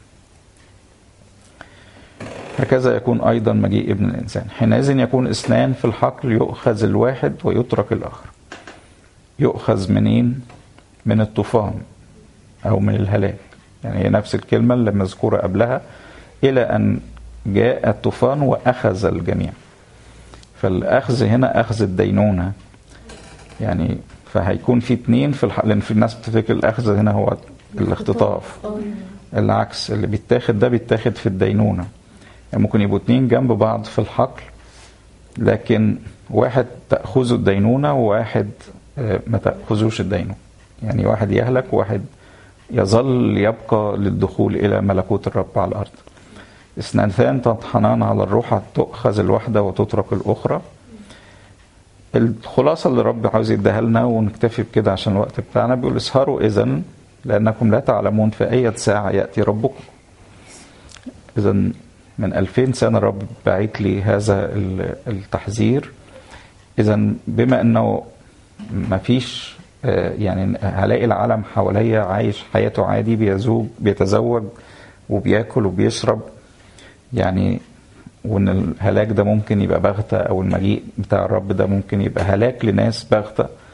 هكذا يكون ايضا مجيء ابن الانسان حينئذ يكون اثنان في الحقل يؤخذ الواحد ويترك الاخر يؤخذ منين من الطوفان او من الهلاك يعني هي نفس الكلمة اللي مذكورة قبلها الى ان جاء الطوفان واخذ الجميع فالاخذ هنا اخذ الدينونة يعني فهيكون في اتنين في الحق لان في الناس بتفكر الاخذ هنا هو الاختطاف العكس اللي بيتاخد ده بيتاخد في الدينونه يعني ممكن يبقوا اتنين جنب بعض في الحقل لكن واحد تأخذه الدينونة وواحد ما تأخذوش الدينونة يعني واحد يهلك وواحد يظل يبقى للدخول إلى ملكوت الرب على الأرض اثنتان تطحنان على الروح تؤخذ الواحدة وتترك الأخرى الخلاصة اللي الرب عاوز يديها لنا ونكتفي بكده عشان الوقت بتاعنا بيقول اسهروا إذا لأنكم لا تعلمون في أي ساعة يأتي ربكم إذا من ألفين سنة رب بعت لي هذا التحذير إذا بما أنه ما فيش يعني هلاقي العالم حواليا عايش حياته عادي بيزوج بيتزوج وبياكل وبيشرب يعني وان الهلاك ده ممكن يبقى بغتة او المجيء بتاع الرب ده ممكن يبقى هلاك لناس بغتة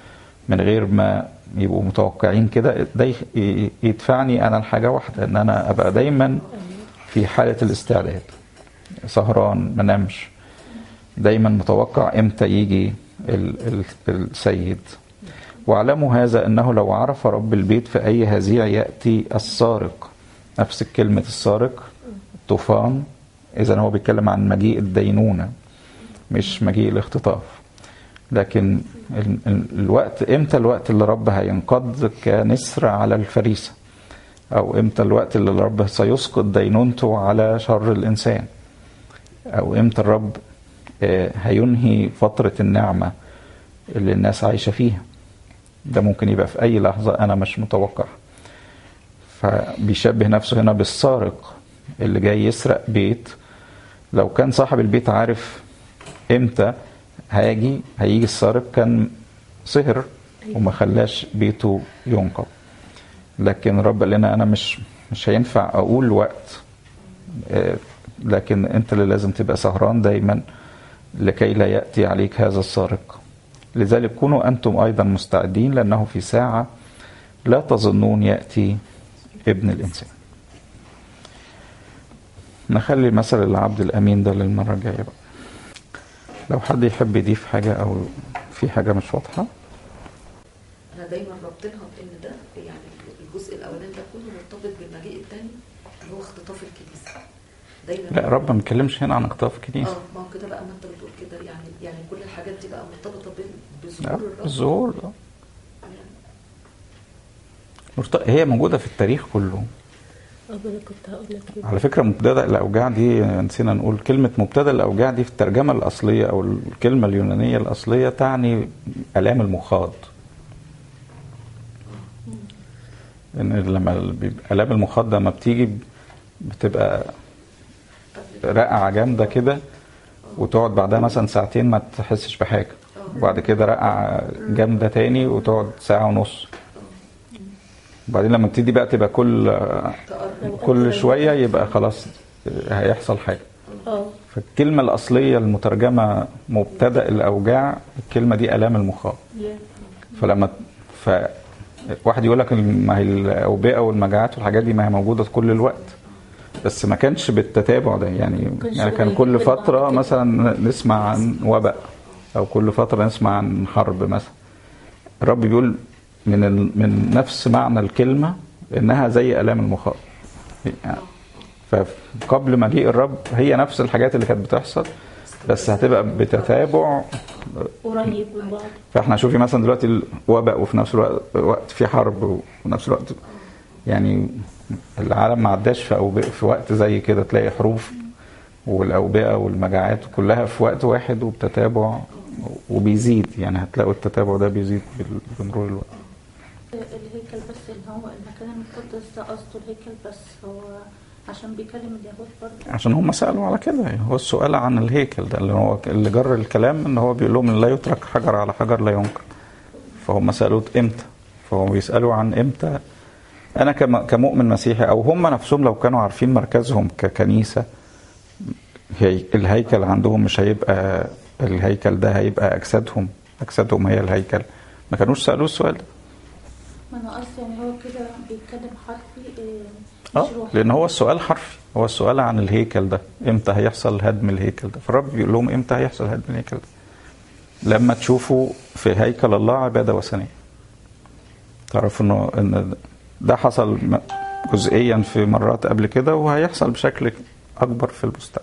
من غير ما يبقوا متوقعين كده ده يخ- ي- يدفعني انا لحاجه واحده ان انا ابقى دايما في حاله الاستعداد سهران ما نامش دايما متوقع امتى يجي ال- ال- السيد واعلموا هذا انه لو عرف رب البيت في اي هزيع ياتي السارق نفس كلمه السارق طوفان اذا هو بيتكلم عن مجيء الدينونه مش مجيء الاختطاف لكن ال- ال- الوقت امتى الوقت اللي رب هينقض كنسر على الفريسه او امتى الوقت اللي الرب سيسقط دينونته على شر الانسان او امتى الرب آه، هينهي فتره النعمه اللي الناس عايشه فيها ده ممكن يبقى في اي لحظه انا مش متوقع فبيشبه نفسه هنا بالسارق اللي جاي يسرق بيت لو كان صاحب البيت عارف امتى هيجي هيجي السارق كان سهر وما خلاش بيته ينقض لكن رب قال لنا انا مش مش هينفع اقول وقت آه، لكن انت اللي لازم تبقى سهران دايما لكي لا ياتي عليك هذا السارق لذلك كونوا انتم ايضا مستعدين لانه في ساعه لا تظنون ياتي ابن الانسان نخلي مثل العبد الامين ده للمره الجايه بقى لو حد يحب يضيف حاجه او في حاجه مش واضحه انا دايما رابطينها بان ده يعني الجزء الاولاني ده كله مرتبط بالمجيء الثاني اللي هو اختطاف الكنيسه دايما لا رب ما بيتكلمش هنا عن اختطاف الكنيسه اه ما هو كده بقى ما انت بتقول كده يعني يعني كل الحاجات دي بقى مرتبطه بال- لا، بظهور الرب الظهور ده. يعني مرت- هي موجوده في التاريخ كله اه ما انا كنت هقول لك كده على فكره مبتدا الاوجاع دي نسينا نقول كلمه مبتدا الاوجاع دي في الترجمه الاصليه او الكلمه اليونانيه الاصليه تعني الام المخاض ان لما بيبقى الام المخاض لما بتيجي بتبقى رقعه جامده كده وتقعد بعدها مثلا ساعتين ما تحسش بحاجه وبعد كده رقعه جامده تاني وتقعد ساعه ونص وبعدين لما تبتدي بقى تبقى كل تقرب كل شويه يبقى خلاص هيحصل حاجه اه فالكلمه الاصليه المترجمه مبتدا الاوجاع الكلمه دي الام المخاض يا. فلما ف واحد يقول لك ما هي الاوبئه والمجاعات والحاجات دي ما هي موجوده طول الوقت بس ما كانش بالتتابع ده يعني كانش يعني كان قريب كل من بعض فتره كده. مثلا نسمع عن وباء او كل فتره نسمع عن حرب مثلا الرب بيقول من ال... من نفس معنى الكلمه انها زي الام المخاض يعني فقبل مجيء الرب هي نفس الحاجات اللي كانت بتحصل بس هتبقى بتتابع قريب من بعض فاحنا شوفي مثلا دلوقتي الوباء وفي نفس الوقت وقت في حرب وفي نفس الوقت يعني العالم ما عداش في أوبئة في وقت زي كده تلاقي حروب والأوبئة والمجاعات كلها في وقت واحد وبتتابع وبيزيد يعني هتلاقوا التتابع ده بيزيد بال- بمرور الوقت الهيكل بس اللي هو المكان المقدس ده قصده الهيكل بس هو عشان بيكلم اليهود برضه عشان هم سألوا على كده يعني هو السؤال عن الهيكل ده اللي هو اللي جر الكلام ان هو بيقول لهم إن لا يترك حجر على حجر لا ينقر فهم سألوه امتى فهم بيسألوا عن امتى انا كم- كمؤمن مسيحي او هم نفسهم لو كانوا عارفين مركزهم ككنيسة هي الهيكل عندهم مش هيبقى الهيكل ده هيبقى اجسادهم اجسادهم هي الهيكل ما كانوش سألوه السؤال ده ما انا قصدي يعني هو كده بيتكلم حرفي إيه، اه مش روحي. لان هو السؤال حرفي هو السؤال عن الهيكل ده امتى هيحصل هدم الهيكل ده فالرب بيقول لهم امتى هيحصل هدم الهيكل ده لما تشوفوا في هيكل الله عباده وثنيه تعرفوا انه ان ده حصل م- جزئيا في مرات قبل كده وهيحصل بشكل اكبر في المستقبل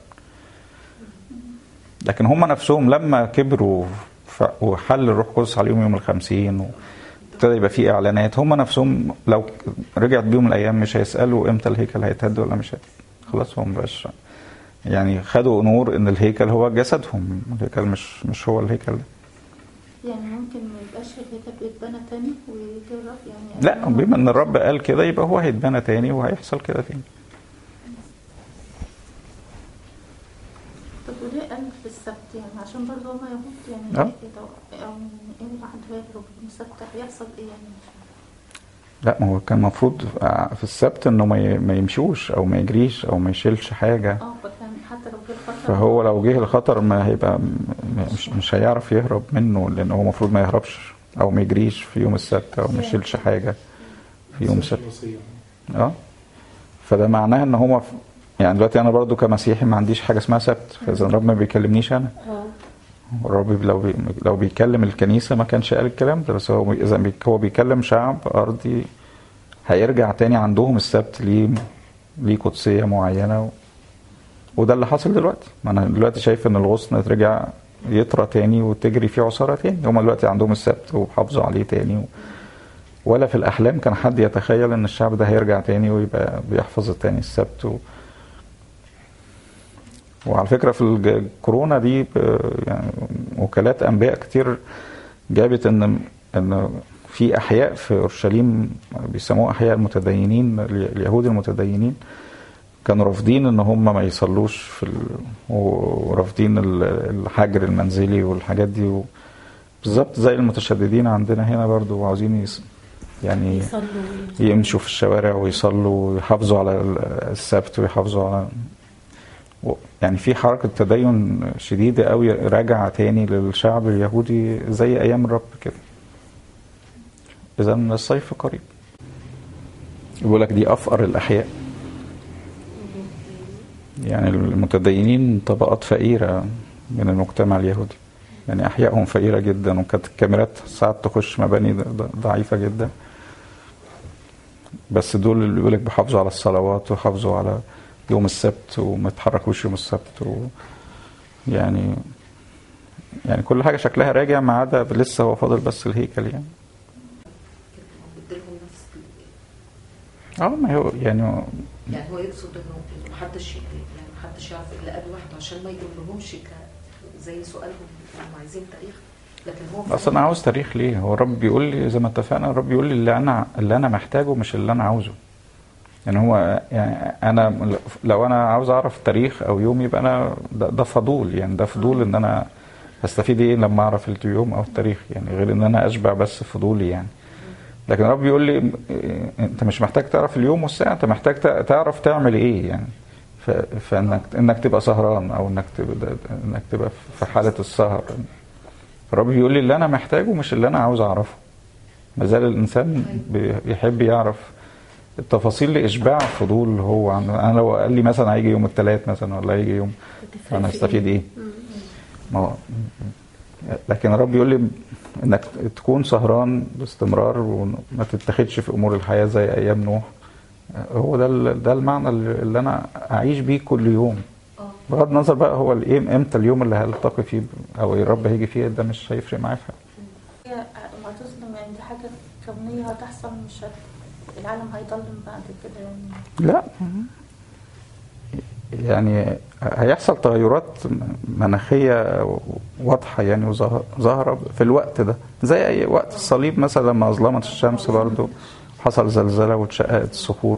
لكن هم نفسهم لما كبروا ف- وحل الروح القدس عليهم يوم الخمسين و... ابتدى يبقى في اعلانات هم نفسهم لو رجعت بيهم الايام مش هيسالوا امتى الهيكل هيتهد ولا مش هيتهد خلاص هم مبقاش يعني خدوا نور ان الهيكل هو جسدهم الهيكل مش مش هو الهيكل ده يعني ممكن ما يبقاش الهيكل بيتبنى تاني ويجي الرب يعني لا بما ان الرب قال كده يبقى هو هيتبنى تاني وهيحصل كده تاني طب وليه قال في السبت يعني عشان برضه هما يهود يعني آه. إيه ده- او ايه الواحد هيهرب من السبت هيحصل ايه يعني لا ما هو كان المفروض في السبت انه ما ي- ما يمشوش او ما يجريش او ما يشيلش حاجه اه فكان حتى لو جه الخطر فهو لو جه الخطر ما هيبقى م- مش مش هيعرف يهرب منه لان هو المفروض ما يهربش او ما يجريش في يوم السبت او ما يشيلش حاجه في يوم السبت الوصية. اه فده معناه ان هو في يعني دلوقتي انا برضو كمسيحي ما عنديش حاجه اسمها سبت فاذا الرب ما بيكلمنيش انا اه الرب لو بي لو بيكلم الكنيسه ما كانش قال الكلام ده بس هو اذا بي هو بيكلم شعب ارضي هيرجع تاني عندهم السبت ليه ليه قدسيه معينه و... وده اللي حاصل دلوقتي ما انا دلوقتي شايف ان الغصن رجع يطرى تاني وتجري فيه عصاره تاني هم دلوقتي عندهم السبت وحافظوا عليه تاني و... ولا في الاحلام كان حد يتخيل ان الشعب ده هيرجع تاني ويبقى بيحفظ التاني السبت و... وعلى فكره في الج- الكورونا دي ب- يعني وكالات انباء كتير جابت ان ان في احياء في اورشليم بيسموها احياء المتدينين اليهود المتدينين كانوا رافضين ان هم ما يصلوش في ال... ورافضين ال- الحجر المنزلي والحاجات دي و... بالظبط زي المتشددين عندنا هنا برضو وعاوزين يس... يعني يصلوا يمشوا في الشوارع ويصلوا ويحافظوا على السبت ويحافظوا على و- يعني في حركة تدين شديدة قوي راجعة تاني للشعب اليهودي زي أيام الرب كده إذا الصيف قريب يقول لك دي أفقر الأحياء يعني المتدينين طبقات فقيرة من المجتمع اليهودي يعني أحيائهم فقيرة جدا وكانت الكاميرات ساعات تخش مباني ض- ض- ضعيفة جدا بس دول اللي بيقولك بيحافظوا على الصلوات ويحافظوا على يوم السبت وما يتحركوش يوم السبت و يعني يعني كل حاجة شكلها راجع ما عدا لسه هو فاضل بس الهيكل يعني بيديلهم نفس ال- اه ما هو يعني يعني هو يقصد انه إنه محدش يعني محدش يعرف الا قبل واحد عشان ما يجيبلهمش ك زي سؤالهم هم عايزين تاريخ لكن هو اصل انا عاوز تاريخ ليه هو الرب بيقول لي زي ما اتفقنا الرب بيقول لي اللي انا اللي انا محتاجه مش اللي انا عاوزه يعني هو يعني انا لو انا عاوز اعرف تاريخ او يوم يبقى انا ده, ده فضول يعني ده فضول ان انا هستفيد ايه لما اعرف اليوم او التاريخ يعني غير ان انا اشبع بس فضولي يعني لكن الرب بيقول لي إيه، انت مش محتاج تعرف اليوم والساعه انت محتاج تع- تعرف تعمل ايه يعني ف- فانك انك تبقى سهران او انك تبقى انك تبقى في حاله السهر الرب بيقول لي اللي انا محتاجه مش اللي انا عاوز اعرفه ما زال الانسان بيحب يعرف التفاصيل لاشباع فضول هو عنده انا لو قال لي مثلا هيجي يوم الثلاث مثلا ولا هيجي يوم انا استفيد ايه ما هو لكن الرب يقول لي انك تكون سهران باستمرار وما تتخذش في امور الحياه زي ايام نوح هو ده ال- ده المعنى اللي انا اعيش بيه كل يوم اه بغض النظر بقى هو الايه امتى اليوم اللي هلتقي فيه او الرب هيجي فيه ده مش هيفرق معايا في حاجه هي هتصدم يعني دي حاجة كونية هتحصل مش هت... العالم هيضلم بعد كده يعني لا يعني هيحصل تغيرات مناخية واضحة يعني وظاهرة في الوقت ده زي أي وقت الصليب مثلا لما أظلمت الشمس برضو حصل زلزلة واتشققت الصخور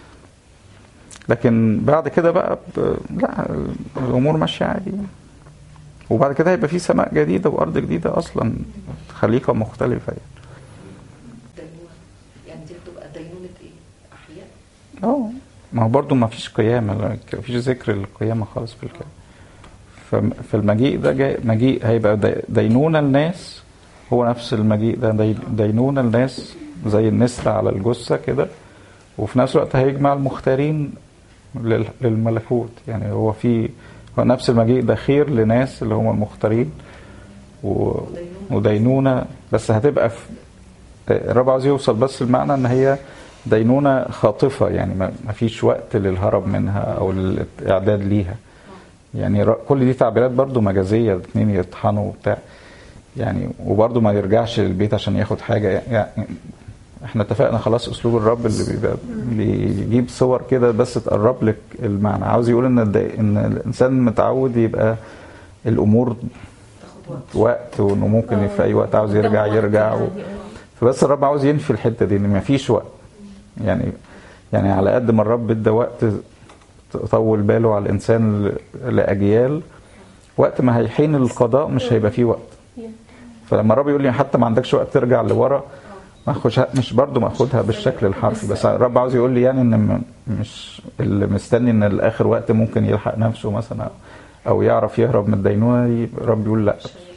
لكن بعد كده بقى ب... لا الأمور ماشية عادي وبعد كده هيبقى في سماء جديدة وأرض جديدة أصلا خليقة مختلفة يعني دينونة يعني دي بتبقى دينونة ايه؟ احياء اه ما هو برضه ما فيش قيامة ما فيش ذكر للقيامة خالص في الكلام فم- فالمجيء ده جاي مجيء هيبقى دي- دينونة الناس هو نفس المجيء ده دي- دينونة الناس زي النسر على الجثة كده وفي نفس الوقت هيجمع المختارين لل- للملكوت يعني هو في هو نفس المجيء ده خير لناس اللي هم المختارين و- ودينونة بس هتبقى في الرب عاوز يوصل بس المعنى ان هي دينونة خاطفة يعني ما ما فيش وقت للهرب منها او للاعداد ليها يعني ر- كل دي تعبيرات برضو مجازية اتنين يطحنوا وبتاع يعني وبرضو ما يرجعش للبيت عشان ياخد حاجة يعني احنا اتفقنا خلاص اسلوب الرب اللي بيبقى بيجيب صور كده بس تقرب لك المعنى عاوز يقول ان الد- ان الانسان متعود يبقى الامور تاخد وقت وقت وانه ممكن في اي وقت عاوز يرجع يرجع و... فبس الرب عاوز ينفي الحته دي ان ما فيش وقت يعني يعني على قد ما الرب ادى وقت طول باله على الانسان ل- لاجيال وقت ما هيحين القضاء مش هيبقى فيه وقت فلما الرب يقول لي حتى ما عندكش وقت ترجع لورا ما اخدها مش برضه ما اخدها بالشكل الحرفي بس الرب عاوز يقول لي يعني ان م- مش اللي مستني ان الاخر وقت ممكن يلحق نفسه مثلا او يعرف يهرب من الدينونه دي الرب يقول لا مش هي-